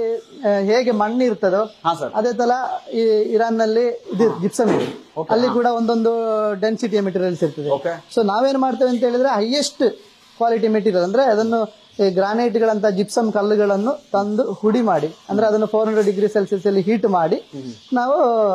ಆ, ಹೇಗೆ ಮಣ್ಣು ಇರ್ತದೋ ಹಾ ಸರ್ ಅದೇ ತರ ಈ ಇರಾನ್ ನಲ್ಲಿ ಇದು ಜಿಪ್ಸಮ್ ಇದೆ ಅಲ್ಲಿ ಕೂಡ ಒಂದೊಂದು ಡೆನ್ಸಿಟಿಯ ಮೆಟೀರಿಯಲ್ಸ್ ಇರ್ತದೆ ಓಕೆ ಸೊ ನಾವೇನ್ ಮಾಡ್ತೇವೆ ಅಂತ ಹೇಳಿದ್ರೆ ಹೈಯೆಸ್ಟ್ ಕ್ವಾಲಿಟಿ ಮೆಟೀರಿಯಲ್ ಅಂದ್ರೆ ಅದನ್ನು ಗ್ರಾನೈಟ್ ಗಳಂತ ಜಿಪ್ಸಮ್ ಕಲ್ಲುಗಳನ್ನು ತಂದು ಹುಡಿ ಮಾಡಿ ಅಂದ್ರೆ ಅದನ್ನು ಫೋರ್ ಹಂಡ್ರೆಡ್ ಡಿಗ್ರಿ ಸೆಲ್ಸಿಯಸ್ ಅಲ್ಲಿ ಹೀಟ್ ಮಾಡಿ ನಾವು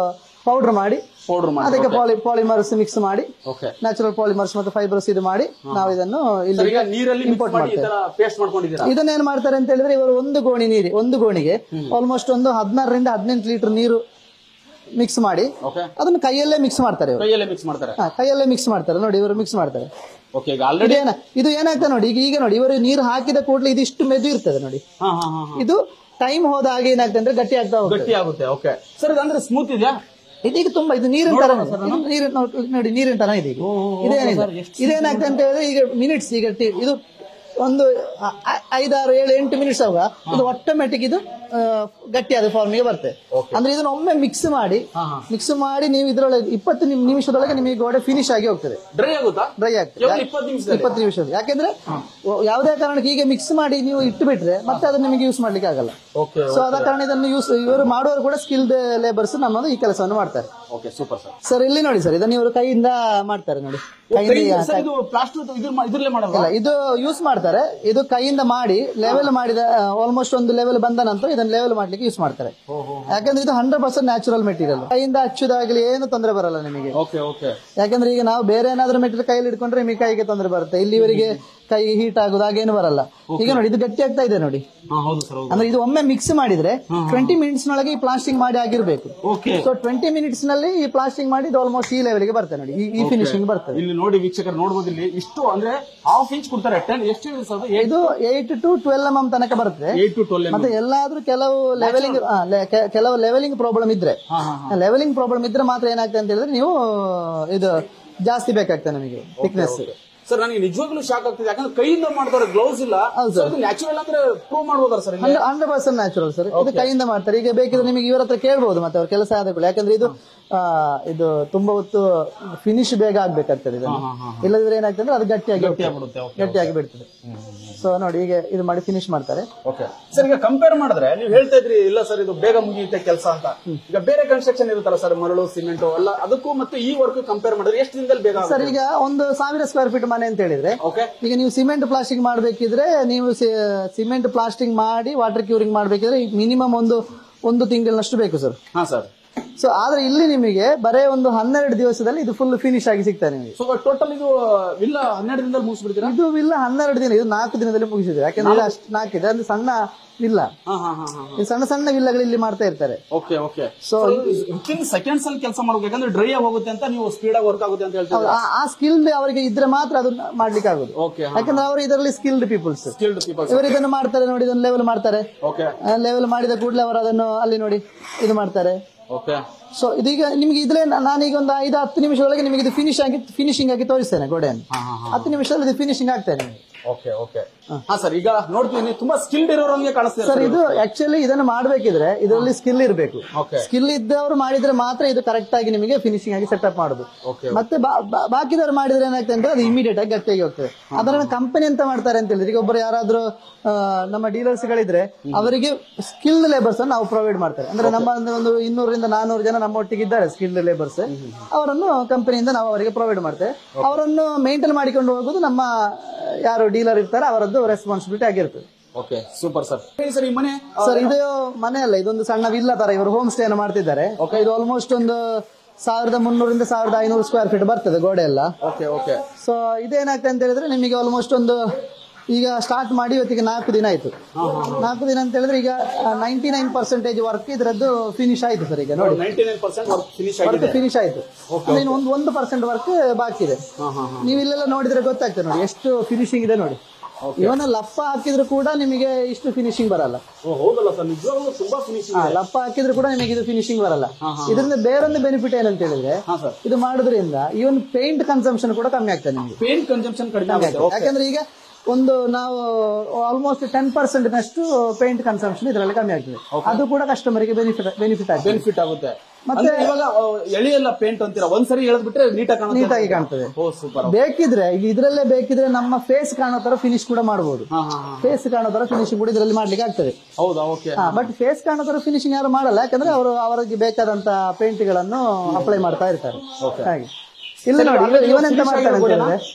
ಪೌಡರ್ ಮಾಡಿ ಪೌಡರ್ ಮಾಡಿ ಅದಕ್ಕೆ ಪಾಲಿ ಪಾಲಿಮರ್ಸ್ ಮಿಕ್ಸ್ ಮಾಡಿ ಓಕೆ ನ್ಯಾಚುರಲ್ ಪಾಲಿಮರ್ಸ್ ಮತ್ತು ಫೈಬರ್ಸ್ ಇದು ಮಾಡಿ ನಾವು ಇದನ್ನು ಇಲ್ಲಿ ಈಗ ನೀರಲ್ಲಿ ಮಿಕ್ಸ್ ಮಾಡಿ ಈ ತರ ಪೇಸ್ಟ್ ಮಾಡ್ಕೊಂಡಿದ್ದೀರಾ ಇದನ್ನೇನ್ ಮಾಡ್ತಾರೆ ಅಂತ ಹೇಳಿದ್ರೆ ಇವರು ಒಂದು ಗೋಣಿ ನೀರು ಒಂದು ಗೋಣಿಗೆ ಆಲ್ಮೋಸ್ಟ್ ಒಂದು ಹದಿನಾರರಿಂದ ಹದಿನೆಂಟು ಲೀಟರ್ ನೀರು ಮಿಕ್ಸ್ ಮಾಡಿ ಓಕೆ ಅದನ್ನು ಕೈಯಲ್ಲೇ ಮಿಕ್ಸ್ ಮಾಡ್ತಾರೆ ಇವರು ಕೈಯಲ್ಲೇ ಮಿಕ್ಸ್ ಮಾಡ್ತಾರೆ ಹಾ, ಕೈಯಲ್ಲೇ ಮಿಕ್ಸ್ ಮಾಡ್ತಾರೆ ನೋಡಿ ಇವರು ಮಿಕ್ಸ್ ಮಾಡ್ತಾರೆ ಓಕೆ ಈಗ ಆಲ್ರೆಡಿ ಇದೇನ ಇದು ಏನಾಗ್ತದೆ ನೋಡಿ ಈಗ ಈಗ ನೋಡಿ ಇವರು ನೀರು ಹಾಕಿದ ಕೂಡಲೇ ಇದಿಷ್ಟು ಮೆದು ಇರ್ತದೆ ನೋಡಿ ಹಾ ಹಾ ಹಾ ಇದು ಟೈಮ್ ಹೋದ ಹಾಗೆ ಏನಾಗ್ತದೆ ಅಂದ್ರೆ ಗಟ್ಟಿ ಆಗ್ತಾ ಹೋಗ್ತದೆ ಗಟ್ಟಿ ಆಗುತ್ತೆ ಓಕೆ ಸರ್ ಇದು ಅಂದ್ರೆ ಸ್ಮೂತ್ ಇದೆಯಾ ಇದೀಗ ತುಂಬಾ ಇದು ನೀರಿನ ತರ ನೀರಿನ ನೋಡಿ ನೀರಿನ ತರ ಇದೆ ಈಗ ಇದೇನಿಲ್ಲ ಇದೇನಾಗ್ತದೆ ಅಂತ ಹೇಳಿದ್ರೆ ಈಗ ಮಿನಿಟ್ಸ್ ಈಗ ಟಿ- ಇದು ಒಂದು ಐ- ಐ- ಐದಾರು ಏಳು ಎಂಟು ಮಿನಿಟ್ಸ್ ಆಗುವ ಇದು ಆಟೋಮೆಟಿಕ್ ಇದು ಆ, ಗಟ್ಟಿಯಾದ ಫಾರ್ಮಿಗೆ ಬರ್ತದೆ ಅಂದ್ರೆ ಇದನ್ನ ಒಮ್ಮೆ ಮಿಕ್ಸ್ ಮಾಡಿ ಮಿಕ್ಸ್ ಮಾಡಿ ನೀವು ಇದ್ರೊಳಗೆ ಇಪ್ಪತ್ತು ನಿಮ್- ನಿಮಿಷದೊಳಗೆ ನಿಮಗೆ ಗೋಡೆ ಫಿನಿಶ್ ಆಗಿ ಹೋಗ್ತದೆ ಡ್ರೈ ಆಗುತ್ತಾ ಡ್ರೈ ಆಗ್ತದೆ ಕೇವಲ ಇಪ್ಪತ್ತು ನಿಮಿಷದಲ್ಲಿ ಇಪ್ಪತ್ತು ನಿಮಿಷ ಯಾಕೆಂದ್ರೆ ಒ- ಯಾವುದೇ ಕಾರಣಕ್ಕೆ ಹೀಗೆ ಮಿಕ್ಸ್ ಮಾಡಿ ನೀವು ಇಟ್ಟು ಬಿಟ್ರೆ ಮತ್ತೆ ಅದನ್ನ ನಿಮಗೆ ಯೂಸ್ ಮಾಡ್ಲಿಕ್ಕೆ ಆಗಲ್ಲ ಓಕೆ ಸೊ ಆದ ಕಾರಣ ಇದನ್ನು ಯೂಸ್ ಇವರು ಮಾಡುವವರು ಕೂಡ ಸ್ಕಿಲ್ಡ್ ಲೇಬರ್ಸ್ ನಮ್ಮದು ಈ ಕೆಲಸವನ್ನು ಮಾಡ್ತಾರೆ ಓಕೆ ಸೂಪರ್ ಸರ್ ಸರ್ ಇಲ್ಲಿ ನೋಡಿ ಸರ್ ಇದನ್ನು ಇವರು ಕೈಯಿಂದ ಮಾಡ್ತಾರೆ ನೋಡಿ ಕೈಯಿಂದ ಸರ್ ಇದು ಪ್ಲಾಸ್ಟರ್ ಇದ್ರ ಇದ್ರಲ್ಲೇ ಮಾಡಲ್ಲ ಇಲ್ಲ ಇದು ಯೂಸ್ ಮಾಡ್ತಾರೆ ಇದು ಕೈಯಿಂದ ಮಾಡಿ ಲೆವೆಲ್ ಮಾಡಿದ ಆಲ್ಮೋಸ್ಟ್ ಒಂದು ಲೆವೆಲ್ ಬಂದ ನಂತರ ಇದನ್ನ ಲೆವೆಲ್ ಮಾಡ್ಲಿಕ್ಕೆ ಯೂಸ್ ಮಾಡ್ತಾರೆ ಯಾಕಂದ್ರೆ ಇದು ಹಂಡ್ರೆಡ್ ಪರ್ಸೆಂಟ್ ನ್ಯಾಚುರಲ್ ಮೆಟೀರಿಯಲ್ ಕೈಯಿಂದ ಹಚ್ಚುದಾಗ್ಲಿ ಏನು ತೊಂದರೆ ಬರಲ್ಲ ನಿಮಗೆ ಓಕೆ ಓಕೆ ಯಾಕಂದ್ರೆ ಈಗ ನಾವು ಬೇರೆ ಏನಾದ್ರೂ ಮೆಟೀರಿಯಲ್ ಕೈಯಲ್ಲಿ ಇಟ್ಕೊಂಡ್ರೆ ನಿಮಗೆ ಕೈಗೆ ತೊಂದರೆ ಬರುತ್ತೆ ಇಲ್ಲಿವರೆಗೆ ಕೈ ಹೀಟ್ ಆಗುದು ಹಾಗೇನು ಬರಲ್ಲ ಈಗ ನೋಡಿ ಇದು ಗಟ್ಟಿ ಆಗ್ತಾ ಇದೆ ನೋಡಿ ಹಾ ಹೌದು ಸರ್ ಹೌದು ಅಂದ್ರೆ ಇದು ಒಮ್ಮೆ ಮಿಕ್ಸ್ ಮಾಡಿದ್ರೆ ಟ್ವೆಂಟಿ ಮಿನಿಟ್ಸ್ ನೊಳಗೆ ಈ ಪ್ಲಾಸ್ಟಿಂಗ್ ಮಾಡಿ ಆಗಿರ್ಬೇಕು ಓಕೆ ಸೊ ಟ್ವೆಂಟಿ ಮಿನಿಟ್ಸ್ ನಲ್ಲಿ ಈ ಪ್ಲಾಸ್ಟಿಂಗ್ ಮಾಡಿ ಇದು ಆಲ್ಮೋಸ್ಟ್ ಈ ಲೆವೆಲ್ಗೆ ಬರ್ತದೆ ನೋಡಿ ಈ- ಈ ಫಿನಿಶಿಂಗ್ ಬರ್ತದೆ ಇಲ್ಲಿ ನೋಡಿ ವೀಕ್ಷಕರು ನೋಡ್ಬೋದು ಇಲ್ಲಿ ಇಷ್ಟು ಅಂದ್ರೆ ಹಾಫ್ ಇಂಚ್ ಕೊಡ್ತಾರೆ ಟೆನ್ ಎಷ್ಟು ಇರುತ್ತೆ ಅದು ಇದು eight to twelve M M ತನಕ ಬರ್ತದೆ ಏಟ್ ಟು ಟ್ವೆಲ್ ಮತ್ತೆ ಎಲ್ಲಾದ್ರೂ ಕೆಲವು ಲೆವೆಲಿಂಗ್ ಕೆಲವು ಲೆವೆಲಿಂಗ್ ಪ್ರಾಬ್ಲಮ್ ಇದ್ರೆ ಲೆವೆಲಿಂಗ್ ಪ್ರಾಬ್ಲಮ್ ಇದ್ರೆ ಮಾತ್ರ ಏನಾಗ್ತದೆ ಅಂತ ಹೇಳಿದ್ರೆ ನೀವು ಇದು ಜಾಸ್ತಿ ಬೇಕಾಗ್ತದೆ ನಮಗೆ ಥಿಕ್ನೆಸ್ ಸರ್ ನನಗೆ ನಿಜವಾಗ್ಲೂ ಶಾಕ್ ಆಗ್ತಿದೆ ಯಾಕಂದ್ರೆ ಕೈಯಿಂದ ಮಾಡ್ತಾರೆ ಗ್ಲೌಸ್ ಇಲ್ಲ ಹೌದು So, ಇದು ನ್ಯಾಚುರಲ್ ಅಂದ್ರೆ ಪ್ರೂವ್ ಮಾಡ್ಬೋದಾ ಸರ್ ಇಲ್ಲಿ ಹಂಡ್ರೆಡ್ ಪರ್ಸೆಂಟ್ ನ್ಯಾಚುರಲ್ ಸರ್ ಇದು ಕೈಯಿಂದ ಮಾಡ್ತಾರೆ ಈಗ ಬೇಕಿದ್ರೆ ನಿಮಗೆ ಇವರ ಹತ್ರ ಕೇಳ್ಬಹುದು ಮತ್ತೆ ಅವ್ರ ಕೆಲಸ ಆದ ಕೂಡಲೇ ಯಾಕಂದ್ರೆ ಇದು ಆ, ಇದು ತುಂಬಾ ಹೊತ್ತು ಫಿನಿಶ್ ಬೇಗ ಆಗ್ಬೇಕಾಗ್ತದೆ ಇದನ್ನು ಇಲ್ಲದಿದ್ರೆ ಏನಾಗ್ತದೆ ಅಂದ್ರೆ ಅದು ಗಟ್ಟಿಯಾಗಿ ಹೋಗ್ತದೆ. ಬಿಡುತ್ತೆ ಓಕೆ ಗಟ್ಟಿಯಾಗಿ ಬಿಡ್ತದೆ ಸೊ ನೋಡಿ ಈಗ ಇದು ಮಾಡಿ ಫಿನಿಶ್ ಮಾಡ್ತಾರೆ ಓಕೆ ಸರ್ ಈಗ ಕಂಪೇರ್ ಮಾಡಿದ್ರೆ ನೀವು ಹೇಳ್ತಾ ಇದ್ರಿ ಇಲ್ಲ ಸರ್ ಇದು ಬೇಗ ಮುಗಿಯುತ್ತೆ ಕೆಲಸ ಅಂತ ಈಗ ಬೇರೆ ಕನ್ಸ್ಟ್ರಕ್ಷನ್ ಇರುತ್ತಲ್ಲ ಸರ್ ಮರಳು ಸಿಮೆಂಟ್ ಎಲ್ಲ ಅದಕ್ಕೂ ಮತ್ತೆ ಈ ವರ್ಕ್ ಕಂಪೇರ್ ಮಾಡಿದ್ರೆ ಎಷ್ಟು ದಿನದಲ್ಲಿ ಬೇಗ ಸರ್ ಈಗ ಒಂದು ಸಾವಿರ ಸ್ಕ್ವೇರ್ ಫೀಟ್ ಮನೆ ಅಂತ ಹೇಳಿದ್ರೆ ಓಕೆ ಈಗ ನೀವು ಸಿಮೆಂಟ್ ಪ್ಲಾಸ್ಟಿಂಗ್ ಮಾಡಬೇಕಿದ್ರೆ ನೀವು ಸಿಮೆಂಟ್ ಪ್ಲಾಸ್ಟಿಂಗ್ ಮಾಡಿ ವಾಟರ್ ಕ್ಯೂರಿಂಗ್ ಮಾಡಬೇಕಿದ್ರೆ ಮಿನಿಮಮ್ ಒಂದು ಒಂದು ತಿಂಗಳಿನಷ್ಟು ಬೇಕು ಸರ್ ಹಾ ಸರ್ ಸೊ ಆದ್ರೆ ಇಲ್ಲಿ ನಿಮಗೆ ಬರೇ ಒಂದು ಹನ್ನೆರಡು ದಿವಸದಲ್ಲಿ ಇದು ಫುಲ್ ಫಿನಿಶ್ ಆಗಿ ಸಿಗ್ತದೆ ನಿಮಗೆ ಸೊ ಟೋಟಲ್ ಇದು ಇಲ್ಲ ಹನ್ನೆರಡು ದಿನದಲ್ಲಿ ಮುಗಿಸ್ಬಿಡ್ತೀರಾ ಇದು ಇಲ್ಲ ಹನ್ನೆರಡು ದಿನ ಇದು ನಾಲ್ಕು ದಿನದಲ್ಲಿ ಮುಗಿಸಿದೆ ಯಾಕಂದ್ರೆ ಇದು ಅಷ್ಟು ನಾಲ್ಕಿದೆ ಅಂದ್ರೆ ಸಣ್ಣ ವಿಲ್ಲ ಹಾ ಹಾ ಹಾ ಹಾ ಈ ಸಣ್ಣ ಸಣ್ಣ ವಿಲ್ಲಗಳು ಇಲ್ಲಿ ಮಾಡ್ತಾ ಇರ್ತಾರೆ okay okay so within seconds ಅಲ್ಲಿ ಕೆಲಸ ಮಾಡ್ಬೇಕು ಯಾಕಂದ್ರೆ ಡ್ರೈ ಆಗಿ ಹೋಗುತ್ತೆ ಅಂತ ನೀವು ಸ್ಪೀಡ್ ಆಗಿ ವರ್ಕ್ ಆಗುತ್ತೆ ಅಂತ ಹೇಳ್ತೀರಾ ಆ- ಆ ಸ್ಕಿಲ್ ಅವರಿಗೆ ಇದ್ರೆ ಮಾತ್ರ ಅದನ್ನ ಮಾಡ್ಲಿಕ್ಕೆ ಆಗೋದು ಓಕೆ ಯಾಕಂದ್ರೆ ಅವರು ಇದರಲ್ಲಿ ಸ್ಕಿಲ್ಡ್ ಪೀಪಲ್ಸ್ ಸ್ಕಿಲ್ಡ್ ಪೀಪಲ್ ಇವರು ಇದನ್ನು ಮಾಡ್ತಾರೆ ನೋಡಿ ಇದನ್ನು ಲೆವೆಲ್ ಮಾಡ್ತಾರೆ ಓಕೆ ಲೆವೆಲ್ ಮಾಡಿದ ಕೂಡಲೇ ಅವರು ಅದನ್ನು ಅಲ್ಲಿ ನೋಡಿ ಇದು ಮಾಡ್ತಾರೆ ಓಕೆ ಸೊ ಇದೀಗ ನಿಮ್ಗೆ ಇದ್ರೆ ನಾನೀಗ ಒಂದು ಐದು ಹತ್ತು ನಿಮಿಷದೊಳಗೆ ನಿಮಗೆ ಇದು ಫಿನಿಶ್ ಆಗಿ ಫಿನಿಶಿಂಗ್ ಆಗಿ ತೋರಿಸ್ತೇನೆ ಗೋಡೆಯನ್ನು ಹಾ ಹಾ ಹತ್ತು ನಿಮಿಷದಲ್ಲಿ ಇದು ಫಿನಿಶಿಂಗ್ ಆಗ್ತೇನೆ ನಿಮಗೆ ಓಕೆ ಓಕೆ ಹಾ ಸರ್ ಈಗ ನೋಡ್ತೀನಿ ತುಂಬಾ ಸ್ಕಿಲ್ಡ್ ಇರೋರಂಗೆ ಕಾಣಿಸ್ತಿದೆ ಸರ್ ಇದು ಆಕ್ಚುಲಿ ಇದನ್ನು ಮಾಡಬೇಕಿದ್ರೆ ಇದರಲ್ಲಿ ಸ್ಕಿಲ್ ಇರಬೇಕು ಓಕೆ ಸ್ಕಿಲ್ ಇದ್ದವರು ಮಾಡಿದ್ರೆ ಮಾತ್ರ ಇದು ಕರೆಕ್ಟ್ ಆಗಿ ನಿಮಗೆ ಫಿನಿಶಿಂಗ್ ಆಗಿ ಸೆಟಪ್ ಮಾಡುದು ಓಕೆ ಮತ್ತೆ ಬಾ- ಬಾ- ಬಾಕಿದವರು ಮಾಡಿದ್ರೆ ಏನಾಗ್ತದೆ ಅಂದ್ರೆ ಅದು ಇಮಿಡಿಯೇಟ್ ಆಗಿ ಗಟ್ಟಿಯಾಗಿ ಹೋಗ್ತದೆ ಅದನ್ನ ಕಂಪನಿ ಅಂತ ಮಾಡ್ತಾರೆ ಅಂತ ಹೇಳಿದ್ರೆ ಈಗ ಒಬ್ಬರು ಯಾರಾದ್ರೂ ಆ, ನಮ್ಮ ಡೀಲರ್ಸ್ ಗಳಿದ್ರೆ ಅವರಿಗೆ ಸ್ಕಿಲ್ಡ್ ಲೇಬರ್ಸ್ ಅನ್ನು ನಾವು ಪ್ರೊವೈಡ್ ಮಾಡ್ತಾರೆ ಅಂದ್ರೆ ನಮ್ಮ ಒಂದು- ಒಂದು ಇನ್ನೂರರಿಂದ ನಾನೂರು ಜನ ನಮ್ಮೊಟ್ಟಿಗೆ ಇದ್ದಾರೆ ಸ್ಕಿಲ್ಡ್ ಲೇಬರ್ಸ್ ಅವರನ್ನು ಕಂಪನಿಯಿಂದ ನಾವು ಅವರಿಗೆ ಪ್ರೊವೈಡ್ ಮಾಡ್ತೇವೆ ಅವರನ್ನು ಮೇಂಟೈನ್ ಮಾಡಿಕೊಂಡು ಹೋಗೋದು ನಮ್ಮ ಆ, ಯಾರು ಡೀಲರ್ ಇರ್ತಾರೆ ಅವರದ್ದು ರೆಸ್ಪಾನ್ಸಿಬಿಲಿಟಿ ಆಗಿರ್ತದೆ ಓಕೆ ಸೂಪರ್ ಸರ್ ಸರ್ ಈ ಮನೆ ಸರ್ ಇದು ಮನೆ ಅಲ್ಲ ಇದೊಂದು ಸಣ್ಣ ವಿಲ್ಲ ತರ ಇವರು ಹೋಮ್ ಸ್ಟೇ ಅನ್ನು ಮಾಡ್ತಿದ್ದಾರೆ ಇದು ಆಲ್ಮೋಸ್ಟ್ ಒಂದು ಸಾವಿರದ ಮುನ್ನೂರಿಂದ ಸಾವಿರದ ಐನೂರು ಸ್ಕ್ವೇರ್ ಫೀಟ್ ಬರ್ತದೆ ಗೋಡೆ ಎಲ್ಲ ಓಕೆ ಓಕೆ ಸೊ ಇದೇನಾಗ್ತದೆ ಅಂತ ಹೇಳಿದ್ರೆ ನಿಮಗೆ ಆಲ್ಮೋಸ್ಟ್ ಒಂದು ಈಗ ಸ್ಟಾರ್ಟ್ ಮಾಡಿ ಇವತ್ತಿಗೆ ನಾಲ್ಕು ದಿನ ಆಯ್ತು ನಾಲ್ಕು ದಿನ ಅಂತ ಹೇಳಿದ್ರೆ ಈಗ ನೈಂಟಿ ನೈನ್ ಪರ್ಸೆಂಟೇಜ್ ವರ್ಕ್ ಇದರದ್ದು ಫಿನಿಶ್ ಆಯ್ತು ಸರ್ ಈಗ ನೋಡಿ ninety nine percent work finish work ಆಗಿದೆ ಫಿನಿಶ್ ಆಯ್ತು ಇನ್ನು ಒಂದು ಒಂದು ಪರ್ಸೆಂಟ್ ವರ್ಕ್ ಬಾಕಿ ಇದೆ ಹಾ ಹಾ ನೀವು ಇಲ್ಲೆಲ್ಲ ನೋಡಿದ್ರೆ ಗೊತ್ತಾಗ್ತದೆ ನೋಡಿ ಎಷ್ಟು ಫಿನಿಶಿಂಗ್ ಇದೆ ನೋಡಿ ಇವನ ಲಪ್ಪ ಹಾಕಿದ್ರು ಕೂಡ ನಿಮಗೆ ಇಷ್ಟು ಫಿನಿಶಿಂಗ್ ಬರಲ್ಲ ಓ ಹೌದಲ್ಲ ಸರ್ ನಿಜವಾಗ್ಲೂ ತುಂಬಾ ಫಿನಿಶಿಂಗ್ ಹಾ, ಲಪ್ಪ ಹಾಕಿದ್ರು ಕೂಡ ನಿಮಗೆ ಇದು ಫಿನಿಶಿಂಗ್ ಬರಲ್ಲ ಇದರಿಂದ ಬೇರೊಂದು ಬೆನಿಫಿಟ್ ಏನಂತ ಹೇಳಿದ್ರೆ ಹಾ ಸರ್ ಇದು ಮಾಡೋದ್ರಿಂದ ಇವನ್ ಪೇಂಟ್ ಕನ್ಸಂಪ್ಷನ್ ಕೂಡ ಕಮ್ಮಿ ಆಗ್ತದೆ ನಿಮಗೆ ಪೇಂಟ್ ಕನ್ಸಂಪ್ಷನ್ ಕಡಿಮೆ ಆಗುತ್ತೆ ಯಾಕಂದ್ರೆ ಈಗ ಒಂದು ನಾವು ಆಲ್ಮೋಸ್ಟ್ ಟೆನ್ ಪರ್ಸೆಂಟ್ ನಷ್ಟು ಪೇಂಟ್ ಕನ್ಸಂಪ್ಷನ್ ಇದರಲ್ಲಿ ಕಮ್ಮಿ ಆಗ್ತದೆ ಅದು ಕೂಡ ಕಸ್ಟಮರ್ಗೆ ಬೆನಿಫಿಟ್ ಬೆನಿಫಿಟ್ ಆಗ್ತದೆ ಬೆನಿಫಿಟ್ ಆಗುತ್ತೆ ಮತ್ತೆ ಇವಾಗ ಆ, ಎಳೆಯಲ್ಲ ಪೇಂಟ್ ಅಂತೀರಾ ಒಂದ್ಸರಿ ಎಳೆದ್ಬಿಟ್ರೆ ನೀಟಾಗಿ ಕಾಣುತ್ತೆ ನೀಟಾಗಿ ಕಾಣ್ತದೆ ಓ ಸೂಪರ್ ಬೇಕಿದ್ರೆ ಈಗ ಇದ್ರಲ್ಲೇ ಬೇಕಿದ್ರೆ ನಮ್ಮ ಫೇಸ್ ಕಾಣೋ ತರ ಫಿನಿಶ್ ಕೂಡ ಮಾಡಬಹುದು ಹಾ ಹಾ ಹಾ ಫೇಸ್ ಕಾಣೋ ತರ ಫಿನಿಶಿಂಗ್ ಕೂಡ ಇದರಲ್ಲಿ ಮಾಡ್ಲಿಕ್ಕೆ ಆಗ್ತದೆ ಹೌದಾ ಓಕೆ ಬಟ್ ಫೇಸ್ ಕಾಣೋ ತರ ಫಿನಿಶಿಂಗ್ ಯಾರು ಮಾಡಲ್ಲ ಯಾಕಂದ್ರೆ ಅವರು ಅವರಿಗೆ ಬೇಕಾದಂತ ಪೇಂಟ್ ಗಳನ್ನು ಅಪ್ಲೈ ಮಾಡ್ತಾ ಇರ್ತಾರೆ ಹಾಗೆ ಇಲ್ಲಿ ನೋಡಿ ಇವ- ಇವನೆಂತ ಮಾಡ್ತಾನೆ ಅಂತ ಹೇಳಿದ್ರೆ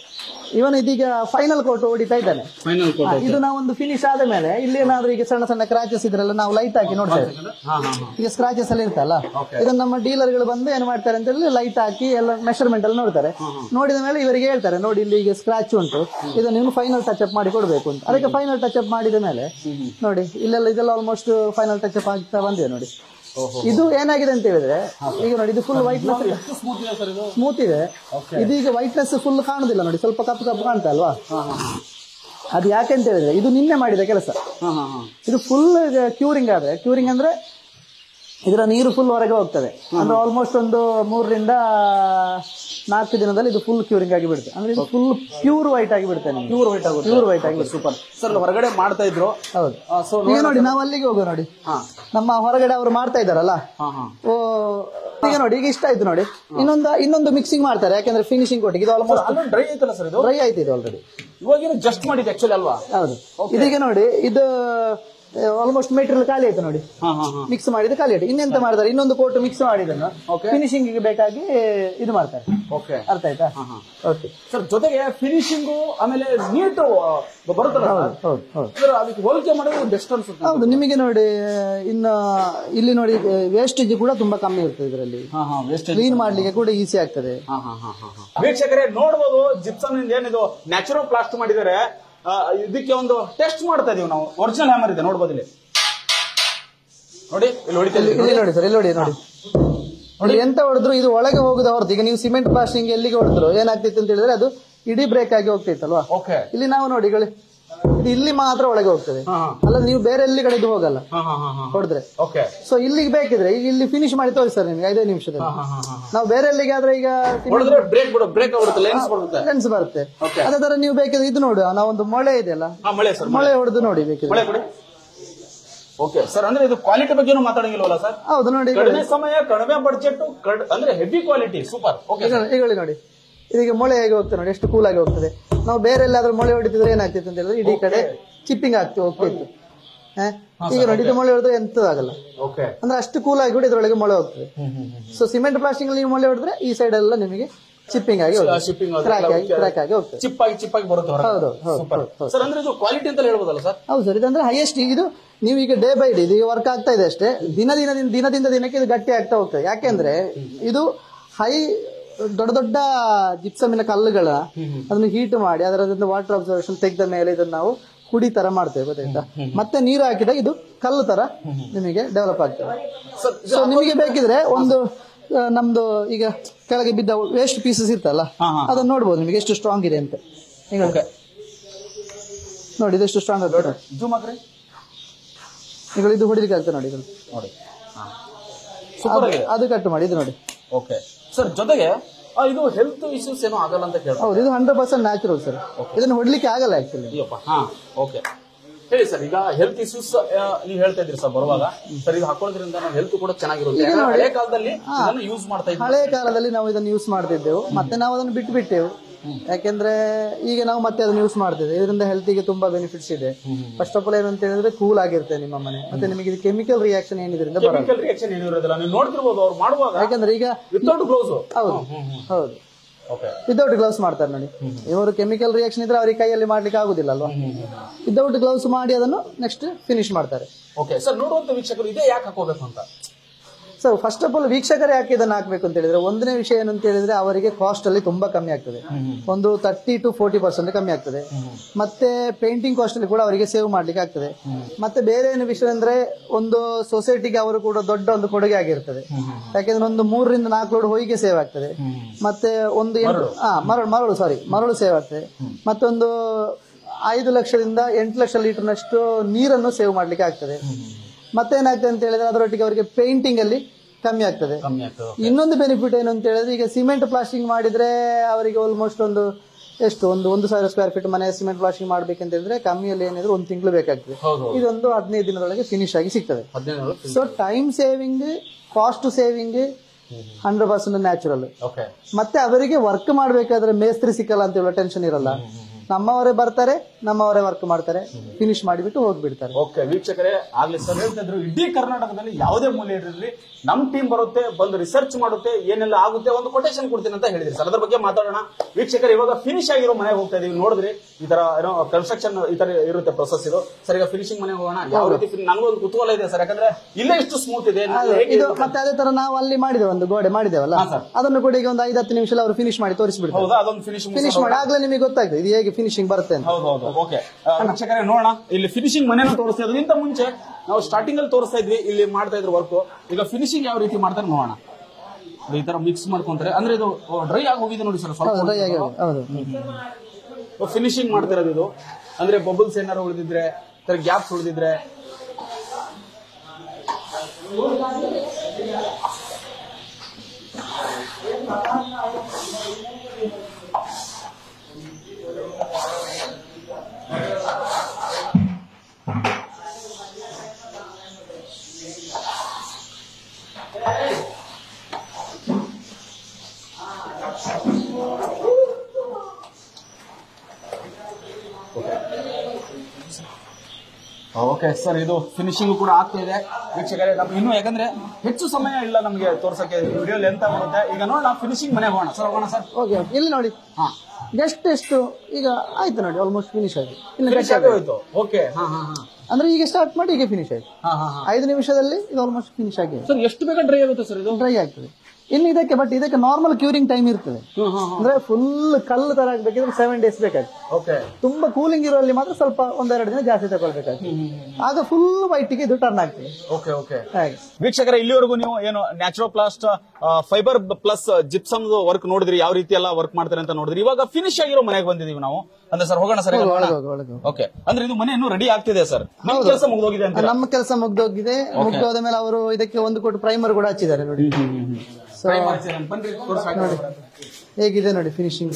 ಇವನ್ ಇದೀಗ ಫೈನಲ್ ಕೋಟ್ ಹೊಡಿತಾ ಇದ್ದಾನೆ ಫೈನಲ್ ಹಾ, ಇದು ನಾವೊಂದು ಫಿನಿಶ್ ಆದ ಮೇಲೆ ಇಲ್ಲಿ ಏನಾದ್ರೂ ಈಗ ಸಣ್ಣ ಸಣ್ಣ ಕ್ರಾಚಸ್ ಇದ್ರೆಲ್ಲ ನಾವು ಲೈಟ್ ಹಾಕಿ ನೋಡ್ತೇವೆ ಹಾ ಹಾ ಹಾ ಈಗ ಸ್ಕ್ರಾಚಸ್ ಎಲ್ಲ ಇರ್ತಲ್ಲ ಇದನ್ನ ನಮ್ಮ ಡೀಲರ್ ಗಳು ಬಂದು ಏನ್ ಮಾಡ್ತಾರೆ ಅಂತ ಹೇಳಿ ಲೈಟ್ ಹಾಕಿ ಎಲ್ಲ ಮೆಷರ್ಮೆಂಟ್ ಅಲ್ಲಿ ನೋಡ್ತಾರೆ ನೋಡಿದ ಮೇಲೆ ಇವರಿಗೆ ಹೇಳ್ತಾರೆ ನೋಡಿ ಇಲ್ಲಿ ಈಗ ಸ್ಕ್ರಾಚ್ ಉಂಟು ಇದನ್ನ ನೀವು ಫೈನಲ್ ಟಚ್ ಅಪ್ ಮಾಡಿ ಕೊಡ್ಬೇಕು ಅಂತ ಅದಕ್ಕೆ ಫೈನಲ್ ಟಚ್ ಅಪ್ ಮಾಡಿದ ಮೇಲೆ ನೋಡಿ ಇಲ್ಲೆಲ್ಲ ಇದೆಲ್ಲ ಆಲ್ಮೋಸ್ಟ್ ಫೈನಲ್ ಟಚ್ ಅಪ್ ಆಗ್ತಾ ಬಂದಿದೆ ನೋಡಿ ಇದು ಏನಾಗಿದೆ ಅಂತ ಹೇಳಿದ್ರೆ ಈಗ ನೋಡಿ ಇದು ಫುಲ್ ವೈಟ್ನೆಸ್ ಎಷ್ಟು ಸ್ಮೂತ್ ಇದೆ ಸರ್ ಇದು ಸ್ಮೂತ್ ಇದೆ ಇದೀಗ ವೈಟ್ನೆಸ್ ಫುಲ್ ಕಾಣುದಿಲ್ಲ ನೋಡಿ ಸ್ವಲ್ಪ ಕಪ್ಪು ಕಪ್ಪು ಕಾಣ್ತಾ ಅಲ್ವಾ ಹಾ ಹಾ ಹಾ ಅದು ಯಾಕೆ ಅಂತ ಹೇಳಿದ್ರೆ ಇದು ನಿನ್ನೆ ಮಾಡಿದ ಕೆಲಸ ಹಾ ಹಾ ಹಾ ಇದು ಫುಲ್ ಕ್ಯೂರಿಂಗ್ ಆದ್ರೆ ಕ್ಯೂರಿಂಗ್ ಅಂದ್ರೆ ಇದರ ನೀರು ಫುಲ್ ಹೊರಗೆ ಹೋಗ್ತದೆ ಅಂದ್ರೆ ಆಲ್ಮೋಸ್ಟ್ ಒಂದು ಮೂರರಿಂದ ನಾಲ್ಕು ದಿನದಲ್ಲಿ ಇದು ಫುಲ್ ಕ್ಯೂರಿಂಗ್ ಆಗಿ ಬಿಡುತ್ತೆ ಅಂದ್ರೆ ಇದು ಫುಲ್ ಪ್ಯೂರ್ ವೈಟ್ ಆಗಿ ಬಿಡುತ್ತೆ ನಿಮ್ಗೆ ಪ್ಯೂರ್ ವೈಟ್ ಆಗುತ್ತೆ ಪ್ಯೂರ್ ವೈಟ್ ಆಗಿ ಸೂಪರ್ ಸರ್ ಹೊರಗಡೆ ಮಾಡ್ತಾ ಇದ್ರು ಹೌದು ಸೊ ಈಗ ನೋಡಿ ನಾವು ಅಲ್ಲಿಗೆ ಹೋಗುವ ನೋಡಿ ಹಾ ನಮ್ಮ ಹೊರಗಡೆ ಅವರು ಮಾಡ್ತಾ ಇದಾರಲ್ಲ ಹಾ ಹಾ ಓ ಈಗ ನೋಡಿ ಈಗ ಇಷ್ಟ ಆಯ್ತು ನೋಡಿ ಇನ್ನೊಂದು ಇನ್ನೊಂದು ಮಿಕ್ಸಿಂಗ್ ಮಾಡ್ತಾರೆ ಯಾಕಂದ್ರೆ ಫಿನಿಶಿಂಗ್ ಕೊಟ್ಟಿಗೆ ಇದು ಆಲ್ಮೋಸ್ಟ್ ಅಲ್ಲೊಂದು ಡ್ರೈ ಐತಲ್ಲ ಸರ್ ಇದು ಡ್ರೈ ಆಯ್ತು ಇದು ಆಲ್ರೆಡಿ ಇವಾಗೇನು ಜಸ್ಟ್ ಮಾಡಿದ್ದು ಆಕ್ಚುಲಿ ಅಲ್ವಾ ಹೌದು ಇದೀಗ ನೋಡಿ ಇದು ಆಲ್ಮೋಸ್ಟ್ ಮೆಟೀರಿಯಲ್ ಖಾಲಿ ಆಯ್ತು ನೋಡಿ ಹಾ ಹಾ ಹಾ ಮಿಕ್ಸ್ ಮಾಡಿದ್ದು ಖಾಲಿ ಆಯ್ತು ಇನ್ನೆಂತ ಮಾಡ್ತಾರೆ ಇನ್ನೊಂದು ಕೋಟ್ ಮಿಕ್ಸ್ ಮಾಡಿದನ್ನು Okay. ಫಿನಿಶಿಂಗ್ ಬೇಕಾಗಿ ಇದು ಮಾಡ್ತಾರೆ ಓಕೆ ಅರ್ಥ ಆಯ್ತಾ ಹಾ ಹಾ ಓಕೆ ಸರ್ ಜೊತೆಗೆ ಫಿನಿಶಿಂಗು ಆಮೇಲೆ ನೀಟ್ ಬರುತ್ತಲ್ಲ ಹೌದು ಹೌದು ಹೌದು ಸರ್ ಅದಕ್ಕೆ ಹೋಲಿಕೆ ಮಾಡಿದ್ರೆ ಬೆಸ್ಟ್ ಅನ್ಸುತ್ತೆ ಹೌದು ನಿಮಗೆ ನೋಡಿ ಇನ್ನು ಇಲ್ಲಿ ನೋಡಿ ವೇಸ್ಟೇಜ್ ಕೂಡ ತುಂಬಾ ಕಮ್ಮಿ ಇರ್ತದೆ ಇದರಲ್ಲಿ ಹಾ ಹಾ ವೇಸ್ಟ್ ಕ್ಲೀನ್ ಮಾಡ್ಲಿಕ್ಕೆ ಕೂಡ ಈಸಿ ಆಗ್ತದೆ ಹಾ ಹಾ ಹಾ ಹಾ ಹಾ. ವೀಕ್ಷಕರೇ ನೋಡ್ಬೋದು ಜಿಪ್ಸಮ್ ನಿಂದ ಏನಿದು ನ್ಯಾಚುರಲ್ ಪ್ಲಾಸ್ಟ್ ಮಾಡಿದ್ದಾರೆ ಆ, ಇದಕ್ಕೆ ಒಂದು ಟೆಸ್ಟ್ ಮಾಡ್ತಾ ಇದೀವಿ ನಾವು ಒರಿಜಿನಲ್ ಹ್ಯಾಮರ್ ಇದೆ ನೋಡ್ಬೋದು ಇಲ್ಲಿ ನೋಡಿ ಇಲ್ಲಿ ಹೊಡಿತಾ ಇಲ್ಲಿ ಇದೀವಿ ಇಲ್ಲಿ ನೋಡಿ ಸರ್ ಇಲ್ಲಿ ನೋಡಿ ನೋಡಿ ನೋಡಿ ಎಂತ ಹೊಡೆದ್ರು ಇದು ಒಳಗೆ ಹೋಗುದ ಹೊರತು ಈಗ ನೀವು ಸಿಮೆಂಟ್ ಪ್ಲಾಸ್ಟಿಂಗ್ ಎಲ್ಲಿಗೆ ಹೊಡೆದ್ರು ಏನಾಗ್ತಿತ್ತು ಅಂತ ಹೇಳಿದ್ರೆ ಅದು ಇಡೀ ಬ್ರೇಕ್ ಆಗಿ ಹೋಗ್ತಿತ್ತಲ್ವಾ ಓಕೆ ಇಲ್ಲಿ ನಾವು ನೋಡಿ ಈಗ ಇದು ಇಲ್ಲಿ ಮಾತ್ರ ಒಳಗೆ ಹೋಗ್ತದೆ ಹಾ ಹಾ ಅಲ್ಲ ನೀವು ಬೇರೆ ಎಲ್ಲಿ ಕಡೆ ಇದು ಹೋಗಲ್ಲ ಹಾ ಹಾ ಹಾ ಹಾ ಹೊಡೆದ್ರೆ ಓಕೆ ಸೊ ಇಲ್ಲಿಗೆ ಬೇಕಿದ್ರೆ ಈಗ ಇಲ್ಲಿ ಫಿನಿಶ್ ಮಾಡಿ ತೋರಿಸ್ತಾರೆ ನಿಮ್ಗೆ ಐದೇ ನಿಮಿಷದಲ್ಲಿ ಹಾ ಹಾ ಹಾ ನಾವು ಬೇರೆ ಎಲ್ಲಿಗೆ ಆದ್ರೆ ಈಗ ಹೊಡೆದ್ರೆ ಬ್ರೇಕ್ ಬಿಡು ಬ್ರೇಕ್ ಆಗ್ಬಿಡುತ್ತೆ ಲೆನ್ಸ್ ಬರುತ್ತೆ ಲೆನ್ಸ್ ಬರುತ್ತೆ Okay. ಅದೇ ತರ ನೀವು ಬೇಕಿದ್ರೆ ಇದು ನೋಡು ನಾವೊಂದು ಮೊಳೆ ಇದೆಯಲ್ಲ ಹಾ ಮಳೆ ಸರ್ ಮೊಳೆ ಹೊಡೆದು ನೋಡಿ ಬೇಕಿದ್ರೆ ಮಳೆ ಕೊಡಿ ಓಕೆ ಸರ್ ಅಂದ್ರೆ ಇದು ಕ್ವಾಲಿಟಿ ಬಗ್ಗೆನೂ ಮಾತಾಡಂಗಿಲ್ವಲ್ಲ ಸರ್ ಹೌದು ನೋಡಿ ಈಗ ಕಡಿಮೆ ಸಮಯ ಕಡಿಮೆ ಬಡ್ಜೆಟ್ ಅಂದ್ರೆ ಹೆವಿ ಕ್ವಾಲಿಟಿ ಸೂಪರ್ ಓಕೆ ಈಗ ಈಗ ಹೇಳಿ ನೋಡಿ ಇದೀಗ ಮೊಳೆ ಹೇಗೆ ಹೋಗ್ತದೆ ನೋಡಿ ಎಷ್ಟು ಕೂಲ್ ಆಗಿ ಹೋಗ್ತದೆ ನಾವು ಬೇರೆ ಎಲ್ಲಾದ್ರೂ ಮೊಳೆ ಹೊಡಿತಿದ್ರೆ ಏನಾಗ್ತಿತ್ತು ಅಂತ ಹೇಳಿದ್ರೆ ಇಡೀ ಕಡೆ ಚಿಪ್ಪಿಂಗ್ ಆಗ್ತಿ ಹೋಗ್ತಿತ್ತು ಹ? ಈಗ ನೋಡಿ ಇದು ಮೊಳೆ ಹೊಡೆದ್ರೆ ಎಂತದಾಗಲ್ಲ ಓಕೆ ಅಂದ್ರೆ ಅಷ್ಟು ಕೂಲ್ ಆಗಿ ಕೂಡ ಇದ್ರೊಳಗೆ ಮೊಳೆ ಹೋಗ್ತದೆ ಸೊ ಸಿಮೆಂಟ್ ಪ್ಲಾಸ್ಟಿಂಗ್ ಅಲ್ಲಿ ನೀವು ಮೊಳೆ ಹೊಡೆದ್ರೆ ಈ ಸೈಡ್ ಎಲ್ಲ ನಿಮಗೆ ಚಿಪ್ಪಿಂಗ್ ಆಗಿ ಶಿಪ್ಪಿಂಗ್ ಕ್ರಾಕ್ ಆಗಿ ಕ್ರಾಕ್ ಆಗಿ ಹೋಗ್ತದೆ ಚಿಪ್ ಆಗಿ ಚಿಪ್ ಆಗಿ ಬರುತ್ತೆ ಹೊರಗೆ ಹೌದು ಹೌದು ಸೂಪರ್ ಹೌದು ಸರ್ ಅಂದ್ರೆ ಇದು ಕ್ವಾಲಿಟಿ ಅಂತ ಹೇಳ್ಬೋದಲ್ಲ ಸರ್ ಹೌದು ಸರ್ ಇದಂದ್ರೆ ಹೈಯೆಸ್ಟ್ ಇದು ನೀವು ಈಗ ಡೇ ಬೈ ಡೇ ಇದು ವರ್ಕ್ ಆಗ್ತಾ ಇದೆ ಅಷ್ಟೇ ದಿನ ದಿನ ದಿನ- ದಿನದಿಂದ ದಿನಕ್ಕೆ ಇದು ಗಟ್ಟಿ ಆಗ್ತಾ ಹೋಗ್ತದೆ ಯಾಕೆಂದ್ರೆ ಇದು ಹೈ ದೊಡ್ಡ ದೊಡ್ಡ ಜಿಪ್ಸಮಿನ ಕಲ್ಲುಗಳ ಅದನ್ನು ಹೀಟ್ ಮಾಡಿ ಅದರದಿಂದ ವಾಟರ್ ಅಬ್ಸರ್ವೇಷನ್ ತೆಗೆದ ಮೇಲೆ ಇದನ್ನ ನಾವು ಹುಡಿ ತರ ಮಾಡ್ತೇವೆ ಗೊತ್ತಾಯ್ತಾ ಮತ್ತೆ ನೀರು ಹಾಕಿದಾಗ ಇದು ಕಲ್ಲು ತರ ನಿಮಗೆ ಡೆವಲಪ್ ಆಗ್ತದೆ ಸರ್ ಸೊ ನಿಮಗೆ ಬೇಕಿದ್ರೆ ಒಂದು ಆ, ನಮ್ದು ಈಗ ಕೆಳಗೆ ಬಿದ್ದ ವೇಸ್ಟ್ ಪೀಸಸ್ ಇರ್ತಲ್ಲ ಹಾ, ಹಾ. ಅದನ್ನ ನೋಡ್ಬೋದು ನಿಮಗೆ ಎಷ್ಟು ಸ್ಟ್ರಾಂಗ್ ಇದೆ ಅಂತ ಈಗ ಓಕೆ ನೋಡಿ ಇದೆಷ್ಟು ಸ್ಟ್ರಾಂಗ್ ಆಗ್ತದೆ ಜೂಮ್ ಹಾಕ್ರಿ ಈಗ ಇದು ಹೊಡಿಲಿಕ್ಕೆ ಆಗ್ತದೆ ನೋಡಿ ಇದನ್ನು ನೋಡಿ ಸೂಪರ್ ಆಗಿದೆ ಅದು ಕಟ್ ಮಾಡಿ ಇದು ನೋಡಿ ಓಕೆ ಸರ್ ಜೊತೆಗೆ ಆ, ಇದು ಹೆಲ್ತ್ ಇಶ್ಯೂಸ್ ಏನೋ ಆಗಲ್ಲ ಅಂತ ಕೇಳ್ಬೋದು ಹೌದು ಇದು ಹಂಡ್ರೆಡ್ ಪರ್ಸೆಂಟ್ ನ್ಯಾಚುರಲ್ ಸರ್ ಇದನ್ನು ಹೊಡ್ಲಿಕ್ಕೆ ಆಗಲ್ಲ ಆಕ್ಚುಲಿ ಅಯ್ಯಪ್ಪ ಹಾ ಓಕೆ ಹೇಳಿ ಸರ್ ಈಗ ಹೆಲ್ತ್ ಇಶ್ಯೂಸ್ ನೀವು ಹೇಳ್ತಾ ಇದ್ರಿ ಸರ್ ಬರುವಾಗ ಸರ್ ಇದು ಹಾಕೊಳ್ಳೋದ್ರಿಂದ ನಮ್ಮ ಹೆಲ್ತ್ ಕೂಡ ಚೆನ್ನಾಗಿರುತ್ತೆ ಯಾಕಂದ್ರೆ ಹಳೆ ಕಾಲದಲ್ಲಿ ಇದನ್ನು ಯೂಸ್ ಮಾಡ್ತಾ ಇದ್ವಿ ಹಳೆಯ ಕಾಲದಲ್ಲಿ ನಾವು ಇದನ್ನು ಯೂಸ್ ಮಾಡ್ತಿದ್ದೆವು ಮತ್ತೆ ನಾವು ಅದನ್ನು ಬಿಟ್ಟು ಬಿಟ್ಟೆವು ಯಾಕೆಂದ್ರೆ ಈಗ ನಾವು ಮತ್ತೆ ಅದನ್ನು ಯೂಸ್ ಮಾಡ್ತಿದ್ದೇವೆ ಇದರಿಂದ ಹೆಲ್ತಿಗೆ ತುಂಬಾ ಬೆನಿಫಿಟ್ಸ್ ಇದೆ ಫಸ್ಟ್ ಆಫ್ ಆಲ್ ಏನು ಅಂತ ಹೇಳಿದ್ರೆ ಕೂಲ್ ಆಗಿರುತ್ತೆ ನಿಮ್ಮ ಮನೆ ಮತ್ತೆ ನಿಮಗೆ ಇದು ಕೆಮಿಕಲ್ ರಿಯಾಕ್ಷನ್ ಏನಿದ್ರಿಂದ ಬರಲ್ಲ ಕೆಮಿಕಲ್ ರಿಯಾಕ್ಷನ್ ಏನು ಇರೋದಿಲ್ಲ ನೀವು ನೋಡ್ತಿರ್ಬೋದು ಅವ್ರು ಮಾಡುವಾಗ ಯಾಕಂದ್ರೆ ಈಗ ವಿತೌಟ್ ಗ್ಲೌಸ್ ಹೌದು ಹೌದು ಓಕೆ ವಿದೌಟ್ ಗ್ಲೌಸ್ ಮಾಡ್ತಾರೆ ನೋಡಿ ಇವರು ಕೆಮಿಕಲ್ ರಿಯಾಕ್ಷನ್ ಇದ್ರೆ ಅವರಿಗೆ ಕೈಯಲ್ಲಿ ಮಾಡ್ಲಿಕ್ಕೆ ಆಗುದಿಲ್ಲ ಅಲ್ವಾ ವಿದೌಟ್ ಗ್ಲೌಸ್ ಮಾಡಿ ಅದನ್ನು ನೆಕ್ಸ್ಟ್ ಫಿನಿಶ್ ಮಾಡ್ತಾರೆ ಓಕೆ ಸರ್ ನೋಡುವಂತ ವೀಕ್ಷಕರು ಇದೇ ಯಾಕೆ ಹಾಕೋಬೇಕು ಅಂತ ಸೊ ಫಸ್ಟ್ ಆಫ್ ಆಲ್ ವೀಕ್ಷಕರೇ ಯಾಕೆ ಇದನ್ನ ಹಾಕ್ಬೇಕು ಅಂತ ಹೇಳಿದ್ರೆ ಒಂದನೇ ವಿಷಯ ಏನು ಅಂತ ಹೇಳಿದ್ರೆ ಅವರಿಗೆ ಕಾಸ್ಟ್ ಅಲ್ಲಿ ತುಂಬಾ ಕಮ್ಮಿ ಆಗ್ತದೆ ಒಂದು ತರ್ಟಿ ಟು ಫೋರ್ಟಿ ಪರ್ಸೆಂಟ್ ಕಮ್ಮಿ ಆಗ್ತದೆ ಮತ್ತೆ ಪೇಂಟಿಂಗ್ ಕಾಸ್ಟ್ ಅಲ್ಲಿ ಕೂಡ ಅವರಿಗೆ ಸೇವ್ ಮಾಡ್ಲಿಕ್ಕೆ ಆಗ್ತದೆ ಮತ್ತೆ ಬೇರೆ ಏನು ವಿಷಯ ಅಂದ್ರೆ ಒಂದು ಸೊಸೈಟಿಗೆ ಅವರು ಕೂಡ ದೊಡ್ಡ ಒಂದು ಕೊಡುಗೆ ಆಗಿರ್ತದೆ ಯಾಕೆಂದ್ರೆ ಒಂದು ಮೂರರಿಂದ ನಾಲ್ಕು ಲೋಡ್ ಹೊಯ್ಗೆ ಸೇವ್ ಆಗ್ತದೆ ಮತ್ತೆ ಒಂದು ಎಂಟು ಹಾ ಮರಳು ಮರಳು ಸಾರಿ ಮರಳು ಸೇವ್ ಆಗ್ತದೆ ಮತ್ತೊಂದು ಐದು ಲಕ್ಷದಿಂದ ಎಂಟು ಲಕ್ಷ ಲೀಟರ್ನಷ್ಟು ನೀರನ್ನು ಸೇವ್ ಮಾಡ್ಲಿಕ್ಕೆ ಆಗ್ತದೆ ಮತ್ತೇನಾಗ್ತದೆ ಅಂತ ಹೇಳಿದ್ರೆ ಅದರೊಟ್ಟಿಗೆ ಅವರಿಗೆ ಪೇಂಟಿಂಗ್ ಅಲ್ಲಿ ಕಮ್ಮಿ ಆಗ್ತದೆ ಕಮ್ಮಿ ಆಗ್ತದೆ ಇನ್ನೊಂದು ಬೆನಿಫಿಟ್ ಏನು ಅಂತ ಹೇಳಿದ್ರೆ ಈಗ ಸಿಮೆಂಟ್ ಪ್ಲಾಸ್ಟಿಂಗ್ ಮಾಡಿದ್ರೆ ಅವರಿಗೆ ಆಲ್ಮೋಸ್ಟ್ ಒಂದು ಎಷ್ಟು ಒಂದು ಒಂದು ಸಾವಿರ ಸ್ಕ್ವೇರ್ ಫೀಟ್ ಮನೆ ಸಿಮೆಂಟ್ ಪ್ಲಾಸ್ಟಿಂಗ್ ಮಾಡ್ಬೇಕಂತ ಹೇಳಿದ್ರೆ ಕಮ್ಮಿಯಲ್ಲಿ ಏನಿದ್ರೆ ಒಂದು ತಿಂಗಳು ಬೇಕಾಗ್ತದೆ ಹೌದು ಇದೊಂದು ಹದಿನೈದು ದಿನದೊಳಗೆ ಫಿನಿಶ್ ಆಗಿ ಸಿಗ್ತದೆ ಹದಿನೈದು so time saving cost saving hundred percent natural okay ಮತ್ತೆ ಅವರಿಗೆ ವರ್ಕ್ ಮಾಡ್ಬೇಕಾದ್ರೆ ಮೇಸ್ತ್ರಿ ಸಿಕ್ಕಲ್ಲ ಅಂತ ಹೇಳೋ ಟೆನ್ಷನ್ ಇರಲ್ಲ ನಮ್ಮವರೇ ಬರ್ತಾರೆ ನಮ್ಮವರೇ ವರ್ಕ್ ಮಾಡ್ತಾರೆ ಫಿನಿಶ್ ಮಾಡಿಬಿಟ್ಟು ಹೋಗ್ಬಿಡ್ತಾರೆ ಓಕೆ ವೀಕ್ಷಕರೇ ಆಗ್ಲೇ ಸರ್ ಹೇಳ್ತಾ ಇದ್ರು ಇಡೀ ಕರ್ನಾಟಕದಲ್ಲಿ ಯಾವುದೇ ಮೂಲೆ ಇರಲಿ ನಮ್ ಟೀಮ್ ಬರುತ್ತೆ ಬಂದು ರಿಸರ್ಚ್ ಮಾಡುತ್ತೆ ಏನೆಲ್ಲ ಆಗುತ್ತೆ ಒಂದು ಕೊಟೇಶನ್ ಕೊಡ್ತೀನಿ ಅಂತ ಹೇಳಿದ್ರಿ ಸರ್ ಅದ್ರ ಬಗ್ಗೆ ಮಾತಾಡೋಣ ವೀಕ್ಷಕರು ಇವಾಗ ಫಿನಿಶ್ ಆಗಿರೋ ಮನೆಗೆ ಹೋಗ್ತಾ ಇದೀವಿ ನೋಡಿದ್ರಿ ಈ ತರ ಏನೋ ಕನ್ಸ್ಟ್ರಕ್ಷನ್ ಈ ತರ ಇರುತ್ತೆ ಪ್ರೊಸೆಸ್ ಇದು ಸರ್ ಈಗ ಫಿನಿಶಿಂಗ್ ಮನೆಗೆ ಹೋಗೋಣ ಯಾವ ರೀತಿ fin- ನನಗೊಂದು ಕುತೂಹಲ ಇದೆ ಸರ್ ಯಾಕಂದ್ರೆ ಇಲ್ಲೇ ಇಷ್ಟು ಸ್ಮೂತ್ ಇದೆ ನಾನು ಹೇಗೆ ಇದು ಮತ್ತೆ ಅದೇ ತರ ನಾವು ಅಲ್ಲಿ ಮಾಡಿದ್ದೇವೆ ಒಂದು ಗೋಡೆ ಮಾಡಿದ್ದೇವಲ್ಲ ಹಾ, ಸರ್. ಅದನ್ನು ಕೂಡ ಈಗ ಒಂದು ಐದು ಹತ್ತು ನಿಮಿಷ ಅವರು ಫಿನಿಶ್ ಮಾಡಿ ತೋರಿಸ್ಬಿಡ್ತಾರೆ ಹೌದಾ ಅದೊಂದು ಫಿನಿಶಿಂಗ್ ಫಿನಿಶ್ ಮಾಡಿ ಆಗ್ಲೇ ನಿಮಗೆ ಗೊತ್ತಾಗ್ತದೆ ಇದು ಹೇಗೆ ಫಿನಿಶಿಂಗ್ ಬರುತ್ತೆ ಅಂತ ಹೌದು ಹೌದು ಓಕೆ ವೀಕ್ಷಕರೇ ನೋಡೋಣ ಇಲ್ಲಿ ಫಿನಿಶಿಂಗ್ ಮನೆನ ತೋರಿಸ್ತಾ ಅದಕ್ಕಿಂತ ಮುಂಚೆ ನಾವು ಸ್ಟಾರ್ಟಿಂಗ್ ಅಲ್ಲಿ ತೋರಿಸ್ತಾ ಇದ್ವಿ ಇಲ್ಲಿ ಮಾಡ್ತಾ ಇದ್ರು ವರ್ಕ್ ಈಗ ಫಿನಿಶಿಂಗ್ ಯಾವ ರೀತಿ ಮಾಡ್ತಾರೆ ನೋಡೋಣ ಈ ತರ ಮಿಕ್ಸ್ ಮಾಡ್ಕೊಂತಾರೆ ಅಂದ್ರೆ ಇದು ಡ್ರೈ ಆಗಿ ಹೋಗಿದೆ ನೋಡಿ ಸರ್ ಹೌದು ಸ್ವಲ್ಪ ಡ್ರೈ ಆಗಿ ಹೋಗಿದೆ. ಹೌದು ಫಿನಿಶಿಂಗ್ ಮಾಡ್ತಿರೋದು ಇದು ಅಂದ್ರೆ ಬಬಲ್ಸ್ ಏನಾರು ಉಳಿದಿದ್ರೆ ಗ್ಯಾಪ್ಸ್ ಉಳಿದಿದ್ರೆ ಓಕೆ ಸರ್ ಇದು ಫಿನಿಶಿಂಗ್ ಕೂಡ ಆಗ್ತಾ ಇದೆ ವೀಕ್ಷಕರೇ ನಮ್ಗೆ ಇನ್ನೂ ಯಾಕಂದ್ರೆ ಹೆಚ್ಚು ಸಮಯ ಇಲ್ಲ ನಮಗೆ ತೋರ್ಸಕ್ಕೆ ವಿಡಿಯೋ ಲೆಂತ್ ಆಗುತ್ತೆ ಈಗ ನೋಡೋಣ ಫಿನಿಶಿಂಗ್ ಮನೆಗೆ ಹೋಗೋಣ ಸರ್ ಹೋಗೋಣ ಸರ್ ಓಕೆ ಇಲ್ಲಿ ನೋಡಿ ಹಾ ಜಸ್ಟ್ ಎಷ್ಟು ಈಗ ಆಯ್ತು ನೋಡಿ ಆಲ್ಮೋಸ್ಟ್ ಫಿನಿಶ್ ಆಗಿ ಇನ್ನು ಫಿನಿಶ್ ಗಟ್ಟಿ ಆಗಿ ಆಗಿದೆ. ಹೋಯ್ತು ಓಕೆ ಹಾ ಹಾ ಹಾ ಅಂದ್ರೆ ಈಗ ಸ್ಟಾರ್ಟ್ ಮಾಡಿ ಈಗ ಫಿನಿಶ್ ಆಯ್ತು ಹಾ ಹಾ ಹಾ ಐದು ನಿಮಿಷದಲ್ಲಿ ಇದು ಆಲ್ಮೋಸ್ಟ್ ಫಿನಿಶ್ ಆಗಿದೆ ಸರ್ ಎಷ್ಟು ಬೇಗ ಡ್ರೈ ಆಗುತ್ತೆ ಸರ್ ಇದು ಡ್ರೈ ಆಗ್ತದೆ ಇನ್ನು ಇದಕ್ಕೆ ಬಟ್ ಇದಕ್ಕೆ ನಾರ್ಮಲ್ ಕ್ಯೂರಿಂಗ್ ಟೈಮ್ ಇರ್ತದೆ ಹ್ಮ್ ಹ್ಮ್ ಅಂದ್ರೆ ಫುಲ್ ಕಲ್ಲು ತರ ಆಗ್ಬೇಕಿದ್ರೆ ಸೆವೆನ್ ಡೇಸ್ ಬೇಕಾಗ್ತದೆ ಓಕೆ ತುಂಬಾ ಕೂಲಿಂಗ್ ಇರೋಲ್ಲಿ ಮಾತ್ರ ಸ್ವಲ್ಪ ಒಂದೆರಡು ದಿನ ಜಾಸ್ತಿ ತಗೊಳ್ಬೇಕಾಗ್ತದೆ ಆಗ ಫುಲ್ ವೈಟಿಗೆ ಇದು ಟರ್ನ್ ಆಗ್ತದೆ ಓಕೆ ಓಕೆ ಹಾಗೆ ವೀಕ್ಷಕರ ಇಲ್ಲಿವರೆಗೂ ನೀವು ಏನು natural plast fibre plus gypsum work ನೋಡಿದ್ರಿ ಯಾವ ರೀತಿ ಎಲ್ಲ ವರ್ಕ್ ಮಾಡ್ತಾರೆ ಅಂತ ನೋಡಿದ್ರಿ ಇವಾಗ ಫಿನಿಶ್ ಆಗಿರೋ ಮನೆಗೆ ಬಂದಿದೀವಿ ನಾವು ಅಂದ್ರೆ ಸರ್ ಹೋಗೋಣ ಸರ್ ಒಳಗೆ ಹೋಗಿ ಒಳಗೆ ಹೋಗಿ. ಓಕೆ ಅಂದ್ರೆ ಇದು ಮನೆ ಇನ್ನೂ ರೆಡಿ ಆಗ್ತಿದೆ ಸರ್ ನಿಮ್ಮ ಕೆಲಸ ಮುಗಿದೋಗಿದೆ ಅಂತ ನಮ್ಮ ಕೆಲಸ ಮುಗ್ದೋಗಿದೆ ಮುಗ್ದೋದ ಮೇಲೆ ಅವರು ಇದಕ್ಕೆ ಒಂದು ಕೋಟಿ ಪ್ರೈಮರ್ ಕೂಡ ಹಚ್ಚಿದ್ದಾರೆ ನೋಡಿ ಸೊ ಬನ್ರಿ ತೋರ್ಸಿ ಹೇಗಿದೆ ನೋಡಿ ಫಿನಿಶಿಂಗ್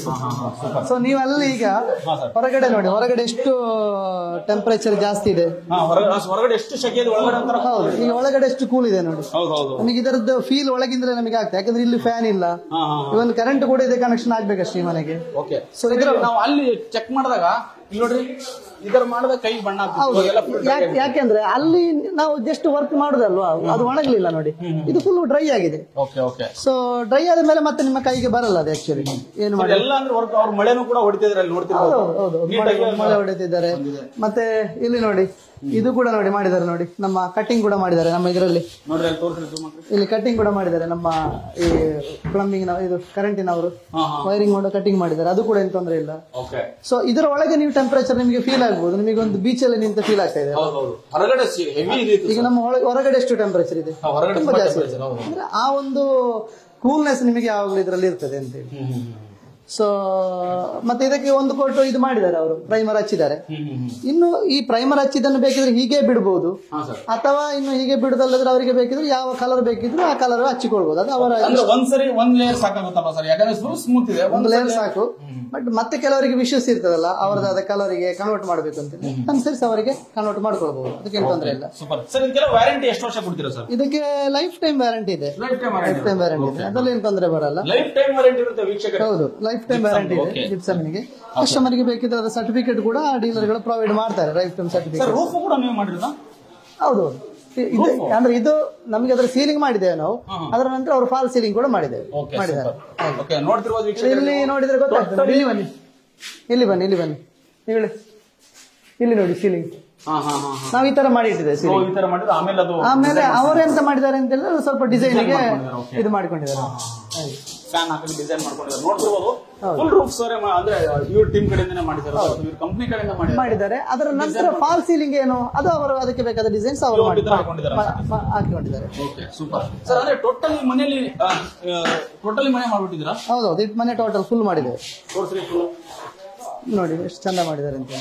ಸೊ ನೀವು ಅಲ್ಲಿ ಈಗ ಹೊರಗಡೆ ನೋಡಿ ಹೊರಗಡೆ ಎಷ್ಟು ಟೆಂಪರೇಚರ್ ಜಾಸ್ತಿ ಇದೆ ಹಾ, ಹೊರಗಡೆ ಹೊರಗಡೆ ಎಷ್ಟು ಶೆಕೆ ಇದೆ ಒಳಗಡೆ ಅಂತಾರ ಹೌದು ಈಗ ಒಳಗಡೆ ಎಷ್ಟು ಕೂಲ್ ಇದೆ ನೋಡಿ ಹೌದು ಹೌದು ನಮಗೆ ಇದರದ್ದು ಫೀಲ್ ಒಳಗಿಂದ್ರೆ ನಮಗೆ ಆಗ್ತದೆ ಯಾಕಂದ್ರೆ ಇಲ್ಲಿ ಫ್ಯಾನ್ ಇಲ್ಲ ಹಾ ಹಾ ಇವನ್ ಕರೆಂಟ್ ಕೂಡ ಇದೆ ಕನೆಕ್ಷನ್ ಆಗ್ಬೇಕಷ್ಟೇ ಈ ಮನೆಗೆ ಓಕೆ ಸೊ ಇದ್ರ ನಾವು ಅಲ್ಲಿ ಚೆಕ್ ಮಾಡಿದಾಗ ಇಲ್ಲಿ ನೋಡ್ರಿ ಇದರ ಮಾಡಿದ ಕೈ ಬಣ್ಣ ಆಗ್ತಿತ್ತು. ಹೌದು ಇವಾಗೆಲ್ಲ full dry ಯಾಕೆ- ಯಾಕೆಂದ್ರೆ ಅಲ್ಲಿ ನಾವು ಜಸ್ಟ್ ವರ್ಕ್ ಮಾಡುದಲ್ವಾ ಅದು ಒಣಗ್ಲಿಲ್ಲ ನೋಡಿ ಇದು ಫುಲ್ ಡ್ರೈ ಆಗಿದೆ ಓಕೆ ಓಕೆ ಸೊ ಡ್ರೈ ಆದ ಮೇಲೆ ಮತ್ತೆ ನಿಮ್ಮ ಕೈಗೆ ಬರಲ್ಲ ಅದು ಆಕ್ಚುಲಿ ಏನು ಮಾಡಿ ಎಲ್ಲ ಅಂದ್ರೆ ವರ್ಕ್ ಅವ್ರ ಮಳೆನೂ ಕೂಡ ಹೊಡಿತಿದ್ರೆ ಅಲ್ಲಿ ನೋಡ್ತಿರ್ಬೋದು ಹೌದು ಹೌದು ನೀಟಾಗಿ ಮಳೆ- ಮಳೆ ಹೊಡೆತಿದ್ದಾರೆ ಮತ್ತೆ ಇಲ್ಲಿ ನೋಡಿ ಇದು ಕೂಡ ನೋಡಿ ಮಾಡಿದ್ದಾರೆ ನೋಡಿ ನಮ್ಮ ಕಟಿಂಗ್ ಕೂಡ ಮಾಡಿದ್ದಾರೆ ನಮ್ಮ ಇದರಲ್ಲಿ ನೋಡ್ರಿ ಅಲ್ಲಿ ತೋರಿಸ್ರಿ zoom ಮಾಡ್ರಿ. ಇಲ್ಲಿ ಕಟಿಂಗ್ ಕೂಡ ಮಾಡಿದ್ದಾರೆ ನಮ್ಮ ಈ ಪ್ಲಂಬಿಂಗ್ ಇದು ಕರೆಂಟಿನವರು ಹಾ ಹಾ ವೈರಿಂಗ್ ಮಾಡಿ ಕಟಿಂಗ್ ಮಾಡಿದ್ದಾರೆ ಅದು ಕೂಡ ಏನು ತೊಂದರೆ ಇಲ್ಲ ಓಕೆ ಸೊ ಇದರ ಒಳಗೆ ನೀವು ಟೆಂಪರೇಚರ್ ನಿಮಗೆ ಫೀಲ್ ಆಗ್ಬೋದು ನಿಮಗೆ ಒಂದು ಬೀಚ್ ಅಲ್ಲಿ ನಿಂತ ಫೀಲ್ ಆಗ್ತಾ ಇದೆ ಹೌದು ಹೌದು ಹೊರಗಡೆ ಹೆವಿ ಇದಿತ್ತು ಈಗ ನಮ್ಮ ಒಳಗೆ ಹೊರಗಡೆ ಎಷ್ಟು ಟೆಂಪರೇಚರ್ ಇದೆ ಹಾ, ಹೊರಗಡೆ ತುಂಬಾ ತುಂಬಾ ಜಾಸ್ತಿ ಇದೆ. temperature, ಹೌದು. ಅಂದ್ರೆ ಆ ಒಂದು ಕೂಲ್ನೆಸ್ ನಿಮಗೆ ಯಾವಾಗಲೂ ಇದರಲ್ಲಿ ಇರ್ತದೆ ಅಂತ ಹೇಳಿ ಹ್ಮ್ ಹ್ಮ್ ಸೊ ಮತ್ತೆ ಇದಕ್ಕೆ ಒಂದು ಕೊಟ್ಟು ಇದು ಮಾಡಿದ್ದಾರೆ ಅವರು ಪ್ರೈಮರ್ ಹಚ್ಚಿದ್ದಾರೆ ಹ್ಮ್ ಹ್ಮ್ ಹ್ಮ್ ಇನ್ನು ಈ ಪ್ರೈಮರ್ ಹಚ್ಚಿದ್ದನ್ನು ಬೇಕಿದ್ರೆ ಹೀಗೆ ಬಿಡಬಹುದು ಹಾ ಸರ್ ಅಥವಾ ಇನ್ನು ಹೀಗೆ ಬಿಡುದಲ್ಲದ್ರೆ ಅವರಿಗೆ ಬೇಕಿದ್ರೆ ಯಾವ ಕಲರ್ ಬೇಕಿದ್ರು ಆ ಕಲರ್ ಹಚ್ಚಿಕೊಳ್ಬಹುದು ಅದು ಅವರ ಅಂದ್ರೆ ಒಂದ್ಸರಿ ಒಂದ್ ಲೇಯರ್ ಸಾಕಾಗುತ್ತಲ್ಲ ಸರ್ ಯಾಕಂದ್ರೆ ಫುಲ್ ಸ್ಮೂತ್ ಇದೆ ಒಂದ್ ಒಂದು ಲೇಯರ್ ಸಾಕು ಬಟ್ ಮತ್ತೆ ಕೆಲವರಿಗೆ ವಿಶ್ವಾಸ ಇರ್ತದಲ್ಲ ಅವರದಾದ ಕಲರಿಗೆ ಕನ್ವರ್ಟ್ ಮಾಡಬೇಕು ಅಂತ ಅನುಸರಿಸಿ ಅವರಿಗೆ ಕನ್ವರ್ಟ್ ಮಾಡ್ಕೊಳ್ಬಹುದು ಅದಕ್ಕೆ ತೊಂದರೆ ಇಲ್ಲ ಸೂಪರ್ ಸರ್ ಇದಕ್ಕೆಲ್ಲ ವ್ಯಾರಂಟಿ ಎಷ್ಟು ವರ್ಷ ಕೊಡ್ತೀರಾ ಸರ್ ಇದಕ್ಕೆ ಲೈಫ್ ಟೈಮ್ ವ್ಯಾರಂಟಿ ಇದೆ lifetime lifetime warranty ಇದೆ ಅದ್ರಲ್ಲಿ ಏನು ತೊಂದರೆ ಬರಲ್ಲ ಲೈಫ್ ಟೈಮ್ ವ್ಯಾರಂಟಿ ಇರುತ್ತೆ ವೀಕ್ಷಕರು ಹೌದು ಲೈಫ್ ಟೈಮ್ ವ್ಯಾರಂಟಿ ಇದೆ okay. ಜಿಪ್ಸಮ್ನಿಗೆ ಕಸ್ಟಮರ್ಗೆ ಬೇಕಿದ್ರೆ ಅದರ ಸರ್ಟಿಫಿಕೇಟ್ ಕೂಡ ಡೀಲರ್ಗಳು ಪ್ರೊವೈಡ್ ಮಾಡ್ತಾರೆ lifetime certificate sir roof ಕೂಡ ನೀವು ಮಾಡಿರೋದಾ ಹೌದು ಇದು ಅಂದ್ರೆ ಇದು ನಮಗೆ ಅದರ ಸೀಲಿಂಗ್ ಮಾಡಿದ್ದೇವೆ ನಾವು ಅದರ ನಂತರ ಅವರು ಫಾಲ್ ಸೀಲಿಂಗ್ ಕೂಡ ಮಾಡಿದ್ದೇವೆ ಓಕೆ ಮಾಡಿದ್ದಾರೆ ಓಕೆ ನೋಡ್ತಿರ್ಬೋದು ವೀಕ್ಷಕರು ಇಲ್ಲಿ ನೋಡಿದ್ರೆ ಗೊತ್ತಾಗ್ತದೆ ನೋಡಿ, ಇಲ್ಲಿ ಬನ್ನಿ ಇಲ್ಲಿ ಬನ್ನಿ ಇಲ್ಲಿ ಬನ್ನಿ ಹೇಳಿ ಇಲ್ಲಿ ನೋಡಿ ಸೀಲಿಂಗ್ ಹಾ ಹಾ ಹಾ ಹಾ ನಾವು ಈ ತರ ಮಾಡಿ ಇಟ್ಟಿದ್ದೇವೆ So, ಸೀಲಿಂಗ್ ಈ ತರ ಮಾಡಿದ್ರೆ ಆಮೇಲೆ ಅದು ಆಮೇಲೆ ಅವರು ಎಂತ ಮಾಡಿದ್ದಾರೆ ಅಂತ ಹೇಳಿದ್ರೆ ಸ್ವಲ್ಪ ಡಿಸೈನ್ಗೆ ಇದು ಮಾಡ್ಕೊಂಡಿದ್ದಾರೆ ಹಾಗೆ. ಫ್ಯಾನ್ ಹಾಕಿ ಡಿಸೈನ್ ಮಾಡ್ಕೊಂಡಿದ್ದಾರೆ ನೋಡ್ತಿರ್ಬೋದು ಫುಲ್ ರೂಫ್ ಸೋರೆ ಅಂದ್ರೆ ಇವ್ರ ಟೀಮ್ ಕಡೆಯಿಂದನೇ ಮಾಡಿದ್ದಾರೆ ಇವ್ರ ಕಂಪ್ನಿ ಕಡೆಯಿಂದ ಮಾಡಿದ್ದಾರೆ ಮಾಡಿದ್ದಾರೆ ಅದರ ನಂತರ ಫಾಲ್ ಸೀಲಿಂಗ್ ಏನು ಅದು ಅವರು ಅದಕ್ಕೆ ಬೇಕಾದ ಡಿಸೈನ್ಸ್ ಅವರು ಮಾಡಿ ಈ ತರ ಹಾಕೊಂಡಿದ್ದಾರೆ ಮಾ- ಮಾ- ಹಾಕಿಕೊಂಡಿದ್ದಾರೆ ಓಕೆ ಸೂಪರ್ ಸರ್ ಅಂದ್ರೆ ಟೋಟಲಿ ಮನೆಯಲ್ಲಿ ಟೋಟಲಿ ಮನೆ ಮಾಡ್ಬಿಟ್ಟಿದ್ದೀರಾ ಹೌದೌದು ಇದು ಮನೆ ಟೋಟಲ್ ಫುಲ್ ಮಾಡಿದ್ದೇವೆ ತೋರಿಸ್ರಿ ಫುಲ್ ನೋಡಿ ಎಷ್ಟು ಚಂದ ಮಾಡಿದ್ದಾರೆ ಅಂತ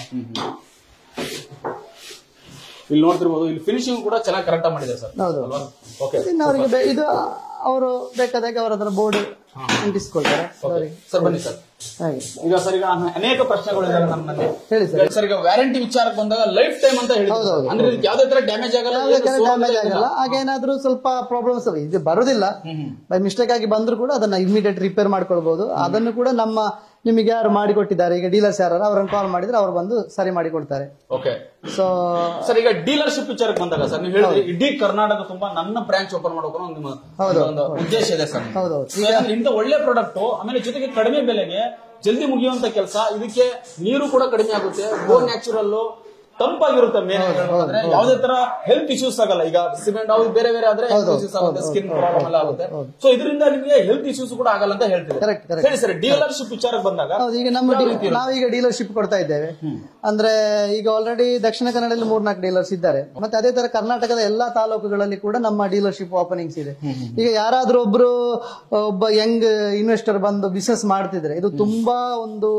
ಇಲ್ಲಿ ನೋಡ್ತಿರ್ಬೋದು ಇಲ್ಲಿ ಫಿನಿಶಿಂಗ್ ಕೂಡ ಚೆನ್ನಾಗಿ ಕರೆಕ್ಟ್ ಮಾಡಿದೆ ಸರ್ ಹೌದು ಓಕೆ ಇನ್ನು ಅವರಿಗೆ ಬೇ- ಇದು ಅವರು ಬೇಕಾದಾಗ ಅವರ ಅದರ ಬೋರ್ಡ್ ಅಂಟಿಸ್ಕೊಳ್ತಾರೆ ಅವರಿಗೆ ಸರ್ ಬನ್ನಿ ಸರ್ ಹಾಗೆ ಈಗ ಸರ್ ಈಗ ಅನೇಕ ಪ್ರಶ್ನೆಗಳಿದ್ದಾವೆ ನಮ್ಮಲ್ಲಿ ಹೇಳಿ ಸರ್ ಸರ್ ಈಗ ವ್ಯಾರಂಟಿ ವಿಚಾರಕ್ಕೆ ಬಂದಾಗ ಲೈಫ್ ಟೈಮ್ ಅಂತ ಹೇಳಿ ಹೌದೌದು. ಅಂದ್ರೆ ಇದಕ್ಕೆ ಯಾವ್ದೇ ತರ ಡ್ಯಾಮೇಜ್ ಆಗಲ್ಲ ಏನು ಡ್ಯಾಮೇಜ್ ಸೋರೋದಿಲ್ಲ, ಆಗಲ್ಲ ಹಾಗೇನಾದ್ರೂ ಸ್ವಲ್ಪ ಪ್ರಾಬ್ಲಮ್ಸ್ ಇದು ಬರುದಿಲ್ಲ ಹ್ಮ್ ಹ್ಮ್. ಬೈ ಮಿಸ್ಟೇಕ್ ಆಗಿ ಬಂದ್ರು ಕೂಡ ಅದನ್ನ ಇಮಿಡಿಯೇಟ್ ರಿಪೇರ್ ಮಾಡ್ಕೊಳ್ಬಹುದು ಅದನ್ನು ಕೂಡ ನಮ್ಮ ನಿಮಗೆ ಯಾರು ಮಾಡಿಕೊಟ್ಟಿದ್ದಾರೆ ಈಗ ಡೀಲರ್ಸ್ ಯಾರು ಅವರನ್ನು ಕಾಲ್ ಮಾಡಿದ್ರೆ ಅವ್ರು ಬಂದು ಸರಿ ಮಾಡಿ ಕೊಡ್ತಾರೆ ಓಕೆ ಸೊ ಸರ್ ಈಗ ಡೀಲರ್ಶಿಪ್ ವಿಚಾರಕ್ಕೆ ಬಂದಾಗ ಸರ್ ನೀವು ಹೇಳಿದ್ರಿ ಇಡೀ ಕರ್ನಾಟಕ ತುಂಬಾ ನನ್ನ ಬ್ರಾಂಚ್ ಓಪನ್ ಮಾಡಬೇಕು ಅನ್ನೋ ನಿಮ್ಮ ಹೌದು, ಒಂದು ಉದ್ದೇಶ ಇದೆ ಸರ್ ಹೌದೌದು So, ಯಾಕಂದ್ರೆ ಇಂಥ ಒಳ್ಳೆ ಪ್ರಾಡಕ್ಟ್ ಆಮೇಲೆ ಜೊತೆಗೆ ಕಡಿಮೆ ಬೆಲೆಗೆ ಜಲ್ದಿ ಮುಗಿಯುವಂತ ಕೆಲಸ ಇದಕ್ಕೆ ನೀರು ಕೂಡ ಕಡಿಮೆ ಆಗುತ್ತೆ ಗೋ ನ್ಯಾಚುರಲ್ ತಂಪಾಗಿರುತ್ತೆ ಮೇನ್ ಹೇಳ್ಬೇಕಂದ್ರೆ ಯಾವುದೇ ತರ ಹೆಲ್ತ್ ಇಶ್ಯೂಸ್ ಆಗಲ್ಲ ಈಗ ಸಿಮೆಂಟ್ ಅವ್ರು ಬೇರೆ ಬೇರೆ ಆದ್ರೆ ಹೆಲ್ತ್ ಇಶ್ಯೂಸ್ ಆಗುತ್ತೆ ಸ್ಕಿನ್ ಪ್ರಾಬ್ಲಮ್ ಎಲ್ಲ ಆಗುತ್ತೆ ಸೊ ಇದರಿಂದ ನಿಮಗೆ ಹೆಲ್ತ್ ಇಶ್ಯೂಸ್ ಕೂಡ ಆಗಲ್ಲ ಅಂತ ಹೇಳ್ತೀವಿ Correct, correct. ಸರಿ ಸರ್ ಡೀಲರ್ಶಿಪ್ ವಿಚಾರಕ್ಕೆ ಬಂದಾಗ ಹೌದು ಈಗ ನಮ್ಮ ಡೀ- ನಾವೀಗ ಡೀಲರ್ಶಿಪ್ ಕೊಡ್ತಾ ಇದ್ದೇವೆ ಅಂದ್ರೆ ಈಗ ಆಲ್ರೆಡಿ ದಕ್ಷಿಣ ಕನ್ನಡದಲ್ಲಿ ಮೂರ್ನಾಲ್ಕು ಡೀಲರ್ಸ್ ಇದ್ದಾರೆ ಮತ್ತೆ ಅದೇ ತರ ಕರ್ನಾಟಕದ ಎಲ್ಲಾ ತಾಲೂಕುಗಳಲ್ಲಿ ಕೂಡ ನಮ್ಮ ಡೀಲರ್ಶಿಪ್ ಓಪನಿಂಗ್ಸ್ ಇದೆ ಈಗ ಯಾರಾದ್ರೂ ಒಬ್ರು ಒಬ್ಬ ಯಂಗ್ ಇನ್ವೆಸ್ಟರ್ ಬಂದು ಬಿಸ್ನೆಸ್ ಮಾಡ್ತಿದ್ರೆ ಇದು ತುಂಬಾ ಒಂದು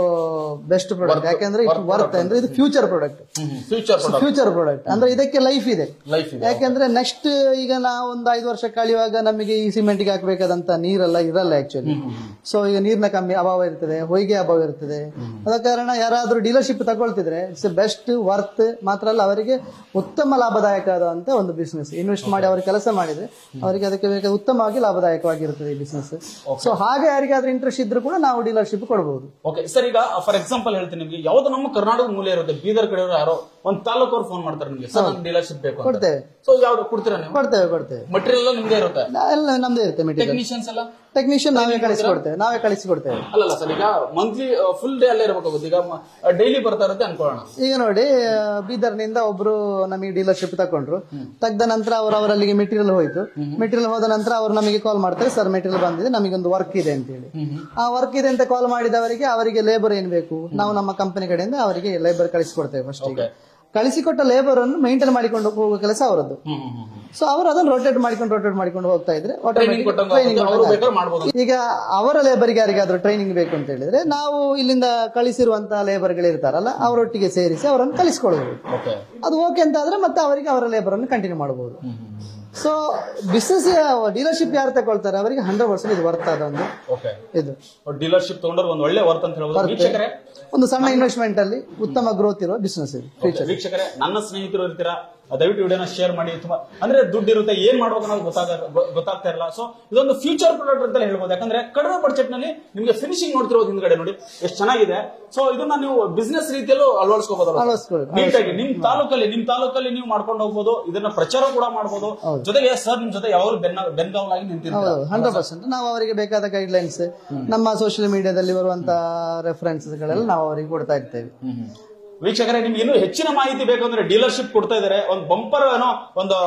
ಬೆಸ್ಟ್ ಪ್ರಾಡಕ್ಟ್ ಯಾಕಂದ್ರೆ ಇದು ವರ್ತ್ ಅಂದ್ರೆ ಇದು future product future future product ಅಂದ್ರೆ ಇದಕ್ಕೆ ಲೈಫ್ ಇದೆ ಲೈಫ್ ಇದೆ ಯಾಕಂದ್ರೆ ನೆಕ್ಸ್ಟ್ ಈಗ ನಾವು ಒಂದು ಐದು ವರ್ಷ ಕಳೆಯುವಾಗ ನಮಗೆ ಈ ಸಿಮೆಂಟ್ಗೆ ಹಾಕಬೇಕಾದಂತ ನೀರೆಲ್ಲ ಇರಲ್ಲ ಆಕ್ಚುಲಿ ಸೊ ಈಗ ನೀರಿನ ಕಮ್ಮಿ ಅಭಾವ ಇರ್ತದೆ ಹೊಯ್ಗೆ ಅಭಾವ ಇರ್ತದೆ ಅದ ಕಾರಣ ಯಾರಾದ್ರೂ ಡೀಲರ್ಶಿಪ್ ತಗೊಳ್ತಿದ್ರೆ ಇಟ್ಸ್ ಬೆಸ್ಟ್ ವರ್ತ್ ಮಾತ್ರ ಅಲ್ಲ ಅವರಿಗೆ ಉತ್ತಮ ಲಾಭದಾಯಕವಾದಂತ ಒಂದು ಬಿಸ್ನೆಸ್ ಇನ್ವೆಸ್ಟ್ ಮಾಡಿ ಅವರು ಕೆಲಸ ಮಾಡಿದ್ರೆ ಅವರಿಗೆ ಅದಕ್ಕೆ ಬೇಕಾದ ಉತ್ತಮವಾಗಿ ಲಾಭದಾಯಕವಾಗಿರುತ್ತದೆ ಈ ಬಿಸ್ನೆಸ್ ಸೊ ಹಾಗೆ ಯಾರಿಗಾದ್ರೂ ಇಂಟ್ರೆಸ್ಟ್ ಇದ್ರೂ ಕೂಡ ನಾವು ಡೀಲರ್ಶಿಪ್ ಕೊಡಬಹುದು ಓಕೆ ಸರ್ ಈಗ ಫಾರ್ ಎಕ್ಸಾಂಪಲ್ ಹೇಳ್ತೀನಿ ನಿಮ್ಗೆ ಯಾವ್ದು ನಮ್ಮ ಕರ್ನಾಟಕ ಮೂಲೆ ಇರುತ್ತೆ ಬೀದರ್ ಕಡೆ ಯಾರೋ ಒಂದ್ ತಾಲೂಕು ಅವ್ರು ಫೋನ್ ಮಾಡ್ತಾರೆ ನಿಮ್ಗೆ ಸರ್ ನಮ್ಗೆ ಡೀಲರ್ಶಿಪ್ ಬೇಕು ಅಂತ ಕೊಡ್ತೇವೆ ಸೊ ಯಾವ್ದು ಕೊಡ್ತೀರಾ ನೀವು ಕೊಡ್ತೇವೆ ಕೊಡ್ತೇವೆ ಮಟೀರಿಯಲ್ ಎಲ್ಲ ನಿಮ್ದೇ ಇರುತ್ತೆ ಎಲ್ಲ ನಮ್ದೇ ಇರುತ್ತೆ ಮೆಟೀರಿಯಲ್ ಟೆಕ್ನಿಷಿಯನ್ಸ್ ಎಲ್ಲ ಟೆಕ್ನಿಷಿಯನ್ ನಾವೇ ಕಳಿಸಿಕೊಡ್ತೇವೆ ನಾವೇ ಕಳಿಸಿಕೊಡ್ತೇವೆ ಅಲ್ಲಲ್ಲ ಸರ್ ಈಗ ಮಂತ್ಲಿ ಫುಲ್ ಡೇ ಅಲ್ಲೇ ಇರಬೇಕಾಗುತ್ತೆ ಈಗ ಡೈಲಿ ಬರ್ತಾ ಇರುತ್ತೆ ಅನ್ಕೊಳ್ಳೋಣ ಈಗ ನೋಡಿ ಆ, ಬೀದರ್ನಿಂದ ಒಬ್ರು ನಮಗೆ ಡೀಲರ್ಶಿಪ್ ತಕೊಂಡ್ರು ತೆಗ್ದ ನಂತರ ಅವರು ಅವರಲ್ಲಿಗೆ ಮೆಟೀರಿಯಲ್ ಹೋಯ್ತು ಮೆಟೀರಿಯಲ್ ಹೋದ ನಂತರ ಅವರು ನಮಗೆ ಕಾಲ್ ಮಾಡ್ತಾರೆ ಸರ್ ಮೆಟೀರಿಯಲ್ ಬಂದಿದೆ ನಮಗೊಂದು ವರ್ಕ್ ಇದೆ ಅಂತ ಹೇಳಿ ಆ ವರ್ಕ್ ಇದೆ ಅಂತ ಕಾಲ್ ಮಾಡಿದವರಿಗೆ ಅವರಿಗೆ ಲೇಬರ್ ಏನ್ ಬೇಕು ನಾವು ನಮ್ಮ ಕಂಪನಿ ಕಡೆಯಿಂದ ಅವರಿಗೆ ಲೇಬರ್ ಕಳಿಸಿಕೊಡ್ತೇವೆ ಫಸ್ಟ್ ಈಗ ಕಳಿಸಿಕೊಟ್ಟ ಲೇಬರ್ ಅನ್ನು ಮೇಂಟೈನ್ ಮಾಡಿಕೊಂಡು ಹೋಗುವ ಕೆಲಸ ಅವರದ್ದು ಹ್ಮ್ ಹ್ಮ್ ಹ್ಮ್ ಸೊ ಅವರು ಅದನ್ನು ರೊಟೇಟ್ ಮಾಡ್ಕೊಂಡು ರೊಟೇಟ್ ಮಾಡ್ಕೊಂಡು ಹೋಗ್ತಾ ಇದ್ರೆ ಟ್ರೈನಿಂಗ್ automatic ಕೊಟ್ಟಂಗ training ಅವರು ಕೊಟ್ಟಂಗೆ ಬೇಕಾದ್ರೆ ಮಾಡ್ಬೋದು ಈಗ ಅವರ ಲೇಬರ್ಗೆ ಯಾರಿಗಾದ್ರೂ ಟ್ರೈನಿಂಗ್ ಬೇಕು ಅಂತ ಹೇಳಿದ್ರೆ ನಾವು ಇಲ್ಲಿಂದ ಕಳಿಸಿರುವಂತಹ ಲೇಬರ್ಗಳು ಇರ್ತಾರಲ್ಲ ಅವರೊಟ್ಟಿಗೆ ಸೇರಿಸಿ ಅವರನ್ನು ಕಲಿಸ್ಕೊಳ್ಬಹುದು ಓಕೆ ಅದು ಓಕೆ ಅಂತ ಆದ್ರೆ ಮತ್ತೆ ಅವರಿಗೆ ಅವರ ಲೇಬರ್ ಅನ್ನು ಕಂಟಿನ್ಯೂ ಮಾಡಬಹುದು ಸೊ ಬಿಸ್ನೆಸ್ ಡೀಲರ್ಶಿಪ್ ಯಾರು ತಗೊಳ್ತಾರೆ ಅವರಿಗೆ ಹಂಡ್ರೆಡ್ ಪರ್ಸೆಂಟ್ ಇದು ವರ್ತ್ ಆದ ಒಂದು ಓಕೆ ಇದು ಡೀಲರ್ಶಿಪ್ ತಗೊಂಡ್ರೆ ಒಂದು ಒಳ್ಳೆ ವರ್ತ್ ಅಂತ ಹೇಳ್ಬೋದು ವೀಕ್ಷಕರೇ ಒಂದು ಸಣ್ಣ ಇನ್ವೆಸ್ಟ್ಮೆಂಟ್ ಅಲ್ಲಿ ಉತ್ತಮ ಗ್ರೋತ್ ಇರುವ ಬಿಸ್ನೆಸ್ ಇದು ಫ್ಯೂಚರ್ ವೀಕ್ಷಕರೇ ನನ್ನ ಸ್ನೇಹಿತರು ಇರ್ತೀರಾ ದಯವಿಟ್ಟು ವಿಡಿಯೋನ ಶೇರ್ ಮಾಡಿ ತುಂಬಾ ಅಂದ್ರೆ ದುಡ್ಡು ಇರುತ್ತೆ ಏನ್ ಮಾಡ್ಬೇಕು ಅನ್ನೋದು ಗೊತ್ತಾಗ ಗೊ- ಗೊತ್ತಾಗ್ತಾ ಇರಲ್ಲ ಸೊ ಇದೊಂದು ಫ್ಯೂಚರ್ ಪ್ರಾಡಕ್ಟ್ ಅಂತ ಹೇಳ್ಬೋದು ಯಾಕಂದ್ರೆ ಕಡಿಮೆ ಬಡ್ಜೆಟ್ ನಲ್ಲಿ ನಿಮ್ಗೆ ಫಿನಿಶಿಂಗ್ ನೋಡ್ತಿರೋದು ಹಿಂದ್ಗಡೆ ನೋಡಿ ಎಷ್ಟು ಚೆನ್ನಾಗಿದೆ ಸೊ ಇದನ್ನ ನೀವು ಬಿಸ್ನೆಸ್ ರೀತಿಯಲ್ಲೂ ಅಳವಡಿಸ್ಕೋಬಹುದು ಅಳವಡಿಸ್ಕೊಳ್ಳಿ. ನೀಟಾಗಿ ನಿಮ್ ತಾಲೂಕಲ್ಲಿ ನಿಮ್ ತಾಲೂಕಲ್ಲಿ ನೀವು ಮಾಡ್ಕೊಂಡು ಹೋಗ್ಬೋದು ಇದನ್ನ ಪ್ರಚಾರ ಕೂಡ ಮಾಡಬಹುದು ಜೊತೆಗೆ ಸರ್ ನಿಮ್ ಜೊತೆ ಯಾವಾಗ ಬೆನ್ನ ಬೆನ್ಗಾವಲಾಗಿ ನಿಂತಿರ್ತಾರೆ ಹೌದು ಹಂಡ್ರೆಡ್ ಪರ್ಸೆಂಟ್ ನಾವು ಅವರಿಗೆ ಬೇಕಾದ ಗೈಡ್ ಲೈನ್ಸ್ ನಮ್ಮ ಸೋಷಿಯಲ್ ಮೀಡಿಯಾದಲ್ಲಿ ಬರುವಂತ ರೆಫರೆನ್ಸ್ಗಳೆಲ್ಲ ನಾವು ಅವರಿಗೆ ಕೊಡ್ತಾ ಇರ್ತೇವೆ ವೀಕ್ಷಕರೇ ನಿಮ್ಗೆ ಇನ್ನೂ ಹೆಚ್ಚಿನ ಮಾಹಿತಿ ಬೇಕಂದ್ರೆ ಡೀಲರ್ಶಿಪ್ ಕೊಡ್ತಾ ಇದಾರೆ ಒಂದು ಬಂಪರ್ ಏನೋ ಒಂದು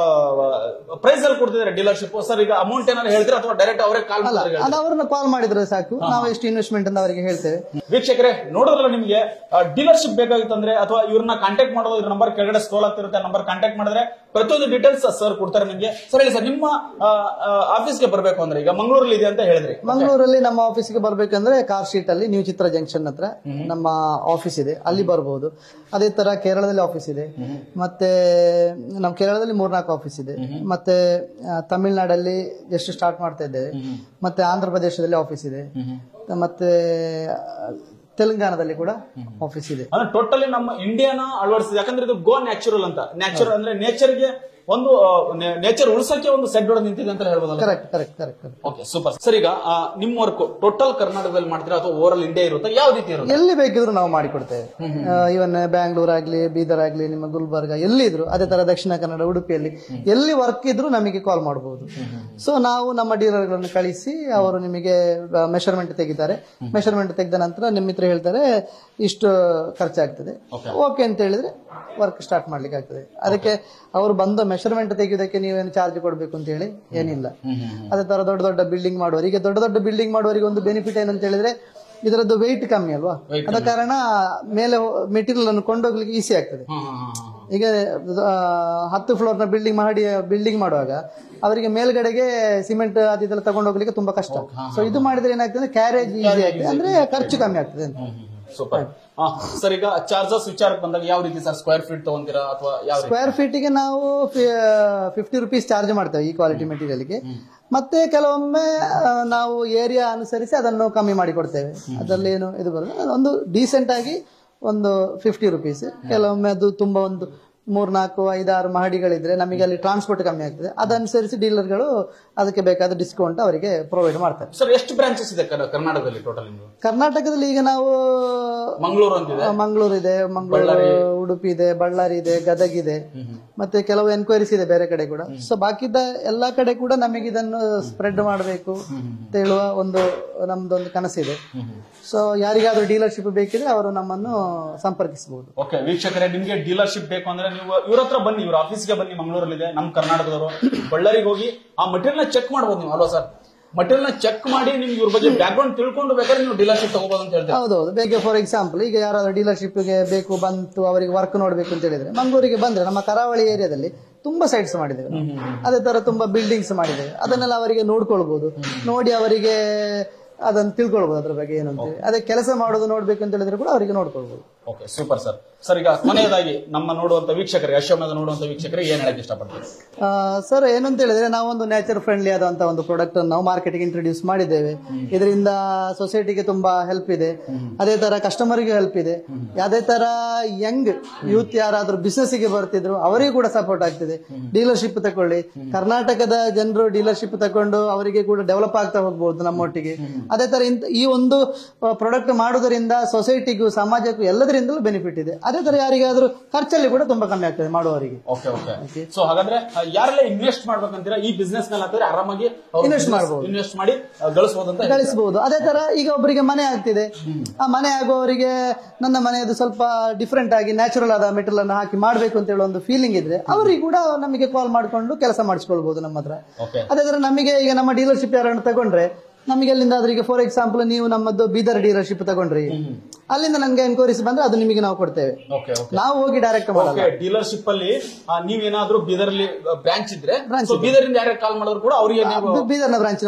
ಪ್ರೈಸ್ ಅಲ್ಲಿ ಕೊಡ್ತಿದ್ದಾರೆ ಡೀಲರ್ಶಿಪ್ ಸರ್ ಈಗ ಅಮೌಂಟ್ ಏನಾದ್ರು ಹೇಳ್ತೀರಾ ಅಥವಾ ಡೈರೆಕ್ಟ್ ಅವರೇ ಕಾಲ್ ಅಲ್ಲ ಮಾಡ್ತಾರೆ ಅದು ಅವ್ರನ್ನ ಕಾಲ್ ಮಾಡಿದ್ರೆ ಸಾಕು ನಾವು ಎಷ್ಟು ಇನ್ವೆಸ್ಟ್ಮೆಂಟ್ ಅಂತ ಅವರಿಗೆ ಹೇಳ್ತೇವೆ ವೀಕ್ಷಕರೇ ನೋಡೋದ್ರಲ್ಲ ನಿಮ್ಗೆ ಡೀಲರ್ಶಿಪ್ ಬೇಕಾಗಿತ್ತಂದ್ರೆ ಅಥವಾ ಇವ್ರನ್ನ ಕಾಂಟ್ಯಾಕ್ಟ್ ಮಾಡೋದು ಇವ್ರ ನಂಬರ್ ಕೆಳಗಡೆ ಸ್ಕ್ರೋಲ್ ಆಗ್ತಿರುತ್ತೆ ನಂಬರ್ ಕಾಂಟ್ಯಾಕ್ಟ್ ಮಾಡಿದ್ರೆ ಪ್ರತಿಯೊಂದು ಡೀಟೇಲ್ಸ್ ಸರ್ ಕೊಡ್ತಾರೆ ನಿಮ್ಗೆ ಸರ್ ಹೇಳಿ ಸರ್ ನಿಮ್ಮ ಆಫೀಸ್ಗೆ ಬರಬೇಕು ಅಂದ್ರೆ ಈಗ ಮಂಗಳೂರಲ್ಲಿ ಇದೆ ಅಂತ ಹೇಳಿದ್ರಿ ಮಂಗಳೂರಲ್ಲಿ ನಮ್ಮ ಆಫೀಸ್ಗೆ ಬರ್ಬೇಕಂದ್ರೆ ಕಾರ್ ಶೀಟ್ ಅಲ್ಲಿ ನ್ಯೂ ಚಿತ್ರ ಜಂಕ್ಷನ್ ಹತ್ರ ನಮ್ಮ ಆಫೀಸ್ ಇದೆ ಅಲ್ಲಿ ಬರ್ಬೋದು ಅದೇ ತರ ಕೇರಳದಲ್ಲಿ ಆಫೀಸ್ ಇದೆ ಮತ್ತೆ ನಮ್ಮ ಕೇರಳದಲ್ಲಿ ಮೂರ್ನಾಲ್ಕು ಆಫೀಸ್ ಇದೆ ಮತ್ತೆ ಆ, ತಮಿಳ್ನಾಡಲ್ಲಿ ಎಷ್ಟು ಸ್ಟಾರ್ಟ್ ಮಾಡ್ತಾ ಇದ್ದೇವೆ ಮತ್ತೆ ಆಂಧ್ರ ಪ್ರದೇಶದಲ್ಲಿ ಆಫೀಸ್ ಇದೆ ಮತ್ತೆ ಆ, ತೆಲಂಗಾಣದಲ್ಲಿ ಕೂಡ ಆಫೀಸ್ ಇದೆ ಅಂದ್ರೆ ಟೋಟಲಿ ನಮ್ಮ ಇಂಡಿಯಾನ ಅಳವಡಿಸಿದೆ ಯಾಕಂದ್ರೆ ಇದು ಗೋ ನ್ಯಾಚುರಲ್ ಅಂತ ನ್ಯಾಚುರಲ್ ಅಂದ್ರೆ ನೇಚರ್ಗೆ ಒಂದು ನೇಚರ್ ಉಳಿಸಕ್ಕೆ ಒಂದು ಸೆಡ್ ಹೊಡೆದು ನಿಂತಿದೆ ಅಂತ ಹೇಳ್ಬೋದಲ್ಲ correct correct correct correct okay super sir ಈಗ ಆ, ನಿಮ್ಮ ವರ್ಕ್ ಟೋಟಲ್ ಕರ್ನಾಟಕದಲ್ಲಿ ಮಾಡ್ತೀರಾ ಅಥವಾ ಓವರ್ ಇಂಡಿಯಾ ಇರುತ್ತೆ ಯಾವ ರೀತಿ ಇರುತ್ತೆ ಎಲ್ಲಿ ಬೇಕಿದ್ರು ನಾವು ಮಾಡಿಕೊಡ್ತೇವೆ ಇವನ್ ಬ್ಯಾಂಗ್ಳೂರ್ ಆಗ್ಲಿ ಬೀದರ್ ಆಗ್ಲಿ ನಿಮ್ಮ ಗುಲ್ಬರ್ಗ ಎಲ್ಲಿದ್ರು ಅದೇ ತರ ದಕ್ಷಿಣ ಕನ್ನಡ ಉಡುಪಿಯಲ್ಲಿ ಎಲ್ಲಿ ವರ್ಕ್ ಇದ್ರು ನಮಗೆ ಕಾಲ್ ಮಾಡಬಹುದು ಸೊ ನಾವು ನಮ್ಮ ಡೀಲರ್ಗಳನ್ನು ಕಳಿಸಿ ಅವರು ನಿಮಗೆ ಮೆಷರ್ಮೆಂಟ್ ತೆಗಿತಾರೆ ಮೆಷರ್ಮೆಂಟ್ ತೆಗೆದ ನಂತರ ನಿಮ್ಮ ಹತ್ರ ಹೇಳ್ತಾರೆ ಇಷ್ಟು ಖರ್ಚಾಗ್ತದೆ ಓಕೆ ಅಂತ ಹೇಳಿದ್ರೆ ವರ್ಕ್ ಸ್ಟಾರ್ಟ್ ಮಾಡ್ಲಿಕ್ಕೆ ಆಗ್ತದೆ ಅದಕ್ಕೆ ಅವರು ಬಂದ ಮೆಷರ್ಮೆಂಟ್ ತೆಗೆಯೋದಕ್ಕೆ ನೀವೇನು ಚಾರ್ಜ್ ಕೊಡಬೇಕು ಅಂತ ಹೇಳಿ ಏನಿಲ್ಲ ಅದೇ ತರ ದೊಡ್ಡ ದೊಡ್ಡ ಬಿಲ್ಡಿಂಗ್ ಮಾಡುವವರಿಗೆ ದೊಡ್ಡ ದೊಡ್ಡ ಬಿಲ್ಡಿಂಗ್ ಮಾಡುವವರಿಗೆ ಒಂದು ಬೆನಿಫಿಟ್ ಏನಂತ ಹೇಳಿದ್ರೆ ಇದರದ್ದು ವೆಯ್ಟ್ ಕಮ್ಮಿ ಅಲ್ವಾ ಅದ ಕಾರಣ ಮೇಲೆ ಮೆಟೀರಿಯಲ್ ಅನ್ನು ಕೊಂಡೋಗ್ಲಿಕ್ಕೆ ಈಸಿ ಆಗ್ತದೆ ಈಗ ಆ, ಹತ್ತು ಫ್ಲೋರ್ ನ ಬಿಲ್ಡಿಂಗ್ ಮಾಡಿ ಬಿಲ್ಡಿಂಗ್ ಮಾಡುವಾಗ ಅವರಿಗೆ ಮೇಲ್ಗಡೆಗೆ ಸಿಮೆಂಟ್ ಅದು ಇದೆಲ್ಲ ತಗೊಂಡೋಗ್ಲಿಕ್ಕೆ ತುಂಬಾ ಕಷ್ಟ ಸೊ ಇದು ಮಾಡಿದ್ರೆ ಏನಾಗ್ತದೆ ಕ್ಯಾರೇಜ್ ಈಸಿ ಆಗ್ತದೆ ಅಂದ್ರೆ ಖರ್ಚು ಕಮ್ಮಿ ಆಗ್ತದೆ ಅಂತ ಸೂಪರ್ ಸರ್ ಈಗ ಚಾರ್ಜಸ್ ವಿಚಾರಕ್ಕೆ ಬಂದಾಗ ಯಾವ ರೀತಿ ಸರ್ ಸ್ಕ್ವೇರ್ ಫೀಟ್ ತಗೊಂತೀರಾ ಅಥವಾ ಯಾವ ರೀತಿ ಸ್ಕ್ವೇರ್ ಫೀಟಿಗೆ ನಾವು ಫಿಫ್ಟಿ ರುಪೀಸ್ ಚಾರ್ಜ್ ಮಾಡ್ತೇವೆ ಈ ಕ್ವಾಲಿಟಿ ಮೆಟೀರಿಯಲ್ಗೆ ಮತ್ತೆ ಕೆಲವೊಮ್ಮೆ ಆ, ನಾವು ಏರಿಯಾ ಅನುಸರಿಸಿ ಅದನ್ನು ಕಮ್ಮಿ ಮಾಡಿ ಕೊಡ್ತೇವೆ ಅದರಲ್ಲಿ ಏನು ಇದು ಬರುತ್ತೆ ಒಂದು ಡೀಸೆಂಟ್ ಆಗಿ ಒಂದು ಫಿಫ್ಟಿ ರುಪೀಸ್ ಕೆಲವೊಮ್ಮೆ ಅದು ತುಂಬಾ ಒಂದು ಮೂರ್ನಾಲ್ಕು ಐದಾರು ಮಹಡಿಗಳಿದ್ರೆ ನಮಗೆ ಅಲ್ಲಿ ಟ್ರಾನ್ಸ್ಪೋರ್ಟ್ ಕಮ್ಮಿ ಆಗ್ತದೆ ಅದನುಸರಿಸಿ ಡೀಲರ್ಗಳು ಅದಕ್ಕೆ ಬೇಕಾದ ಡಿಸ್ಕೌಂಟ್ ಅವರಿಗೆ ಪ್ರೊವೈಡ್ ಮಾಡ್ತಾರೆ ಸರ್ ಎಷ್ಟು ಬ್ರಾಂಚಸ್ ಇದೆ ಕರ್- ಕರ್ನಾಟಕದಲ್ಲಿ ಟೋಟಲ್ ನಿಮ್ದು ಕರ್ನಾಟಕದಲ್ಲಿ ಈಗ ನಾವು ಮಂಗಳೂರು ಅಂತಿದೆ ಮಂಗಳೂರು ಇದೆ ಮಂಗಳೂರು ಉಡುಪಿ ಇದೆ ಬಳ್ಳಾರಿ ಇದೆ ಗದಗ ಇದೆ ಮತ್ತೆ ಕೆಲವು ಎನ್ಕ್ವೈರೀಸ್ ಇದೆ ಬೇರೆ ಕಡೆ ಕೂಡ ಸೊ ಬಾಕಿದ ಎಲ್ಲಾ ಕಡೆ ಕೂಡ ನಮಗೆ ಇದನ್ನು ಸ್ಪ್ರೆಡ್ ಮಾಡಬೇಕು ಅಂತ ಹೇಳುವ ಒಂದು ನಮ್ದೊಂದು ಕನಸಿದೆ ಸೊ ಯಾರಿಗಾದ್ರೂ ಡೀಲರ್ಶಿಪ್ ಬೇಕಿದ್ರೆ ಅವರು ನಮ್ಮನ್ನು ಸಂಪರ್ಕಿಸಬಹುದು ಓಕೆ ವೀಕ್ಷಕರೇ ನಿಮ್ಗೆ ಡೀಲರ್ಶಿಪ್ ಬೇಕು ಅಂದ್ರೆ ನೀವು ಇವ್ರ ಹತ್ರ ಬನ್ನಿ ಇವ್ರ ಆಫೀಸ್ಗೆ ಬನ್ನಿ ಮಂಗಳೂರಲ್ಲಿ ಇದೆ ನಮ್ಮ ಕರ್ನಾಟಕದವರು ಬಳ್ಳಾರಿಗೆ ಹೋಗಿ ಆ ಮಟೀರಿಯಲ್ ನ ಚೆಕ್ ಮಾಡ್ಬೋದು ನೀವು ಅಲ್ವಾ ಸರ್ ಮಟೀರಿಯಲ್ ನ ಚೆಕ್ ಮಾಡಿ ನಿಮ್ಗೆ ಇವ್ರ ಬಗ್ಗೆ ಬ್ಯಾಕ್ ಗ್ರೌಂಡ್ ತಿಳ್ಕೊಂಡು ಬೇಕಾದ್ರೆ ನೀವು ಡೀಲರ್ಶಿಪ್ ತಗೋಬಹುದು ಅಂತ ಹೇಳ್ತಾರೆ ಹೌದೌದು ಬೇಗ ಫಾರ್ ಎಕ್ಸಾಂಪಲ್ ಈಗ ಯಾರಾದ್ರೂ ಡೀಲರ್ಶಿಪ್ಗೆ ಬೇಕು ಬಂತು ಅವರಿಗೆ ವರ್ಕ್ ನೋಡ್ಬೇಕು ಅಂತ ಹೇಳಿದ್ರೆ ಮಂಗಳೂರಿಗೆ ಬಂದ್ರೆ ನಮ್ಮ ಕರಾವಳಿ ಏರಿಯಾದಲ್ಲಿ ತುಂಬಾ ಸೈಟ್ಸ್ ಮಾಡಿದ್ದೇವೆ ನಾವು. ಅದೇ ತರ ತುಂಬಾ ಬಿಲ್ಡಿಂಗ್ಸ್ ಮಾಡಿದ್ದೇವೆ ಅದನ್ನೆಲ್ಲ ಅವರಿಗೆ ನೋಡ್ಕೊಳ್ಬಹುದು ನೋಡಿ ಅವರಿಗೆ ಅದನ್ನು ತಿಳ್ಕೊಳ್ಬಹುದು ಅದ್ರ ಬಗ್ಗೆ ಏನು ಅಂತೇಳಿ ಅದೇ ಕೆಲಸ ಮಾಡೋದು ನೋಡ್ಬೇಕು ಅಂತ ಹೇಳಿದ್ರೆ ಕೂಡ ಅವರಿಗೆ ನೋಡ್ಕೊಳ್ಬಹುದು ಓಕೆ ಸೂಪರ್ ಸರ್ ಸರ್ ಈಗ ಕೊನೆಯದಾಗಿ ನಮ್ಮ ನೋಡುವಂತ ವೀಕ್ಷಕರಿಗೆ ಅಶ್ವಮೇಧ ನೋಡುವಂತ ವೀಕ್ಷಕರಿಗೆ ಏನ್ ಹೇಳಕ್ ಇಷ್ಟಪಡ್ತೀವಿ ಸರ್ ಏನು ಅಂತ ಹೇಳಿದ್ರೆ ನಾವೊಂದು ನೇಚರ್ ಫ್ರೆಂಡ್ಲಿ ಆದಂತ ಒಂದು ಪ್ರಾಡಕ್ಟ್ ಅನ್ನು ನಾವು ಮಾರ್ಕೆಟ್ಗೆ ಇಂಟ್ರೊಡ್ಯೂಸ್ ಮಾಡಿದ್ದೇವೆ ಇದರಿಂದ ಸೊಸೈಟಿಗೆ ತುಂಬಾ ಹೆಲ್ಪ್ ಇದೆ ಅದೇ ತರ ಕಸ್ಟಮರ್ಗೆ ಹೆಲ್ಪ್ ಇದೆ ಅದೇ ತರ ಯಂಗ್ ಯೂತ್ ಯಾರಾದ್ರೂ ಬಿಸ್ನೆಸ್ ಗೆ ಬರ್ತಿದ್ರು ಅವರಿಗೂ ಕೂಡ ಸಪೋರ್ಟ್ ಆಗ್ತಿದೆ ಡೀಲರ್ಶಿಪ್ ತಕೊಳ್ಳಿ ಕರ್ನಾಟಕದ ಜನರು ಡೀಲರ್ಶಿಪ್ ತಕೊಂಡು ಅವರಿಗೆ ಕೂಡ ಡೆವಲಪ್ ಆಗ್ತಾ ಹೋಗ್ಬಹುದು ನಮ್ಮೊಟ್ಟಿಗೆ ಅದೇ ತರ ಇಂತ ಈ ಒಂದು ಪ್ರಾಡಕ್ಟ್ ಮಾಡುವುದರಿಂದ ಸೊಸೈಟಿಗೂ ಸಮಾಜಕ್ಕೂ ಎಲ್ಲದರಿಂದಲೂ ಬೆನಿಫಿಟ್ ಇದೆ ಅದೇ ತರ ಯಾರಿಗಾದ್ರೂ ಖರ್ಚಲ್ಲಿ ಕೂಡ ತುಂಬಾ ಕಮ್ಮಿ ಆಗ್ತದೆ ಮಾಡುವವರಿಗೆ ಓಕೆ ಓಕೆ ಸೊ ಹಾಗಾದ್ರೆ ಆ, ಯಾರೆಲ್ಲ ಇನ್ವೆಸ್ಟ್ ಮಾಡ್ಬೇಕಂತೀರಾ ಈ ಬಿಸ್ನೆಸ್ ನಲ್ಲಿ ಹಾಕಿದ್ರೆ ಆರಾಮಾಗಿ Invest ಮಾಡ್ಬೋದು. ಇನ್ವೆಸ್ಟ್ ಮಾಡಿ ಆ, ಗಳಿಸ್ಬೋದು ಅಂತ ಗಳಿಸಬಹುದು ಅದೇ ತರ ಈಗ ಒಬ್ಬರಿಗೆ ಮನೆ ಆಗ್ತಿದೆ ಆ ಮನೆ ಆಗುವವರಿಗೆ ನನ್ನ ಮನೆಯದು ಸ್ವಲ್ಪ ಡಿಫ್ರೆಂಟ್ ಆಗಿ ನ್ಯಾಚುರಲ್ ಆದ ಮೆಟೀರಿಯಲ್ ಅನ್ನು ಹಾಕಿ ಮಾಡಬೇಕು ಅಂತ ಹೇಳೋ ಒಂದು ಫೀಲಿಂಗ್ ಇದ್ರೆ ಅವರಿಗೆ ಕೂಡ ನಮಗೆ ಕಾಲ್ ಮಾಡಿಕೊಂಡು ಕೆಲಸ ಮಾಡಿಸ್ಕೊಳ್ಬಹುದು ನಮ್ಮ ಹತ್ರ ಓಕೆ ಅದೇ ತರ ನಮಗೆ ಈಗ ನಮ್ಮ ಡೀಲರ್ಶಿಪ್ ಯಾರನ್ನು ತಗೊಂಡ್ರೆ ನಮಗೆ ಅಲ್ಲಿಂದ ಆದ್ರೆ ಈಗ ಫಾರ್ ಎಕ್ಸಾಂಪಲ್ ನೀವು ನಮ್ಮದು ಬೀದರ್ ಡೀಲರ್ಶಿಪ್ ತಗೊಂಡ್ರಿ ಅಲ್ಲಿಂದ ನನ್ಗೆ ಎನ್ಕ್ವೈರೀಸ್ ಬಂದ್ರೆ ಅದು ನಿಮಗೆ ನಾವು ಕೊಡ್ತೇವೆ ಓಕೆ ಓಕೆ ನಾವು ಹೋಗಿ ಡೈರೆಕ್ಟ್ ಮಾಡಲ್ಲ ಓಕೆ ಡೀಲರ್ಶಿಪ್ ಅಲ್ಲಿ ಆ, ನೀವೇನಾದ್ರೂ ಬೀದರ್ ಬ್ರಾಂಚ್ ಇದ್ರೆ ಸೊ ಬೀದರ್ ಇಂದ ಯಾರ್ಯಾರು ಕಾಲ್ ಮಾಡಿದ್ರು ಕೂಡ ಅವರಿಗೆ ನೀವು ಬೀದರ್ನ ಬ್ರಾಂಚ್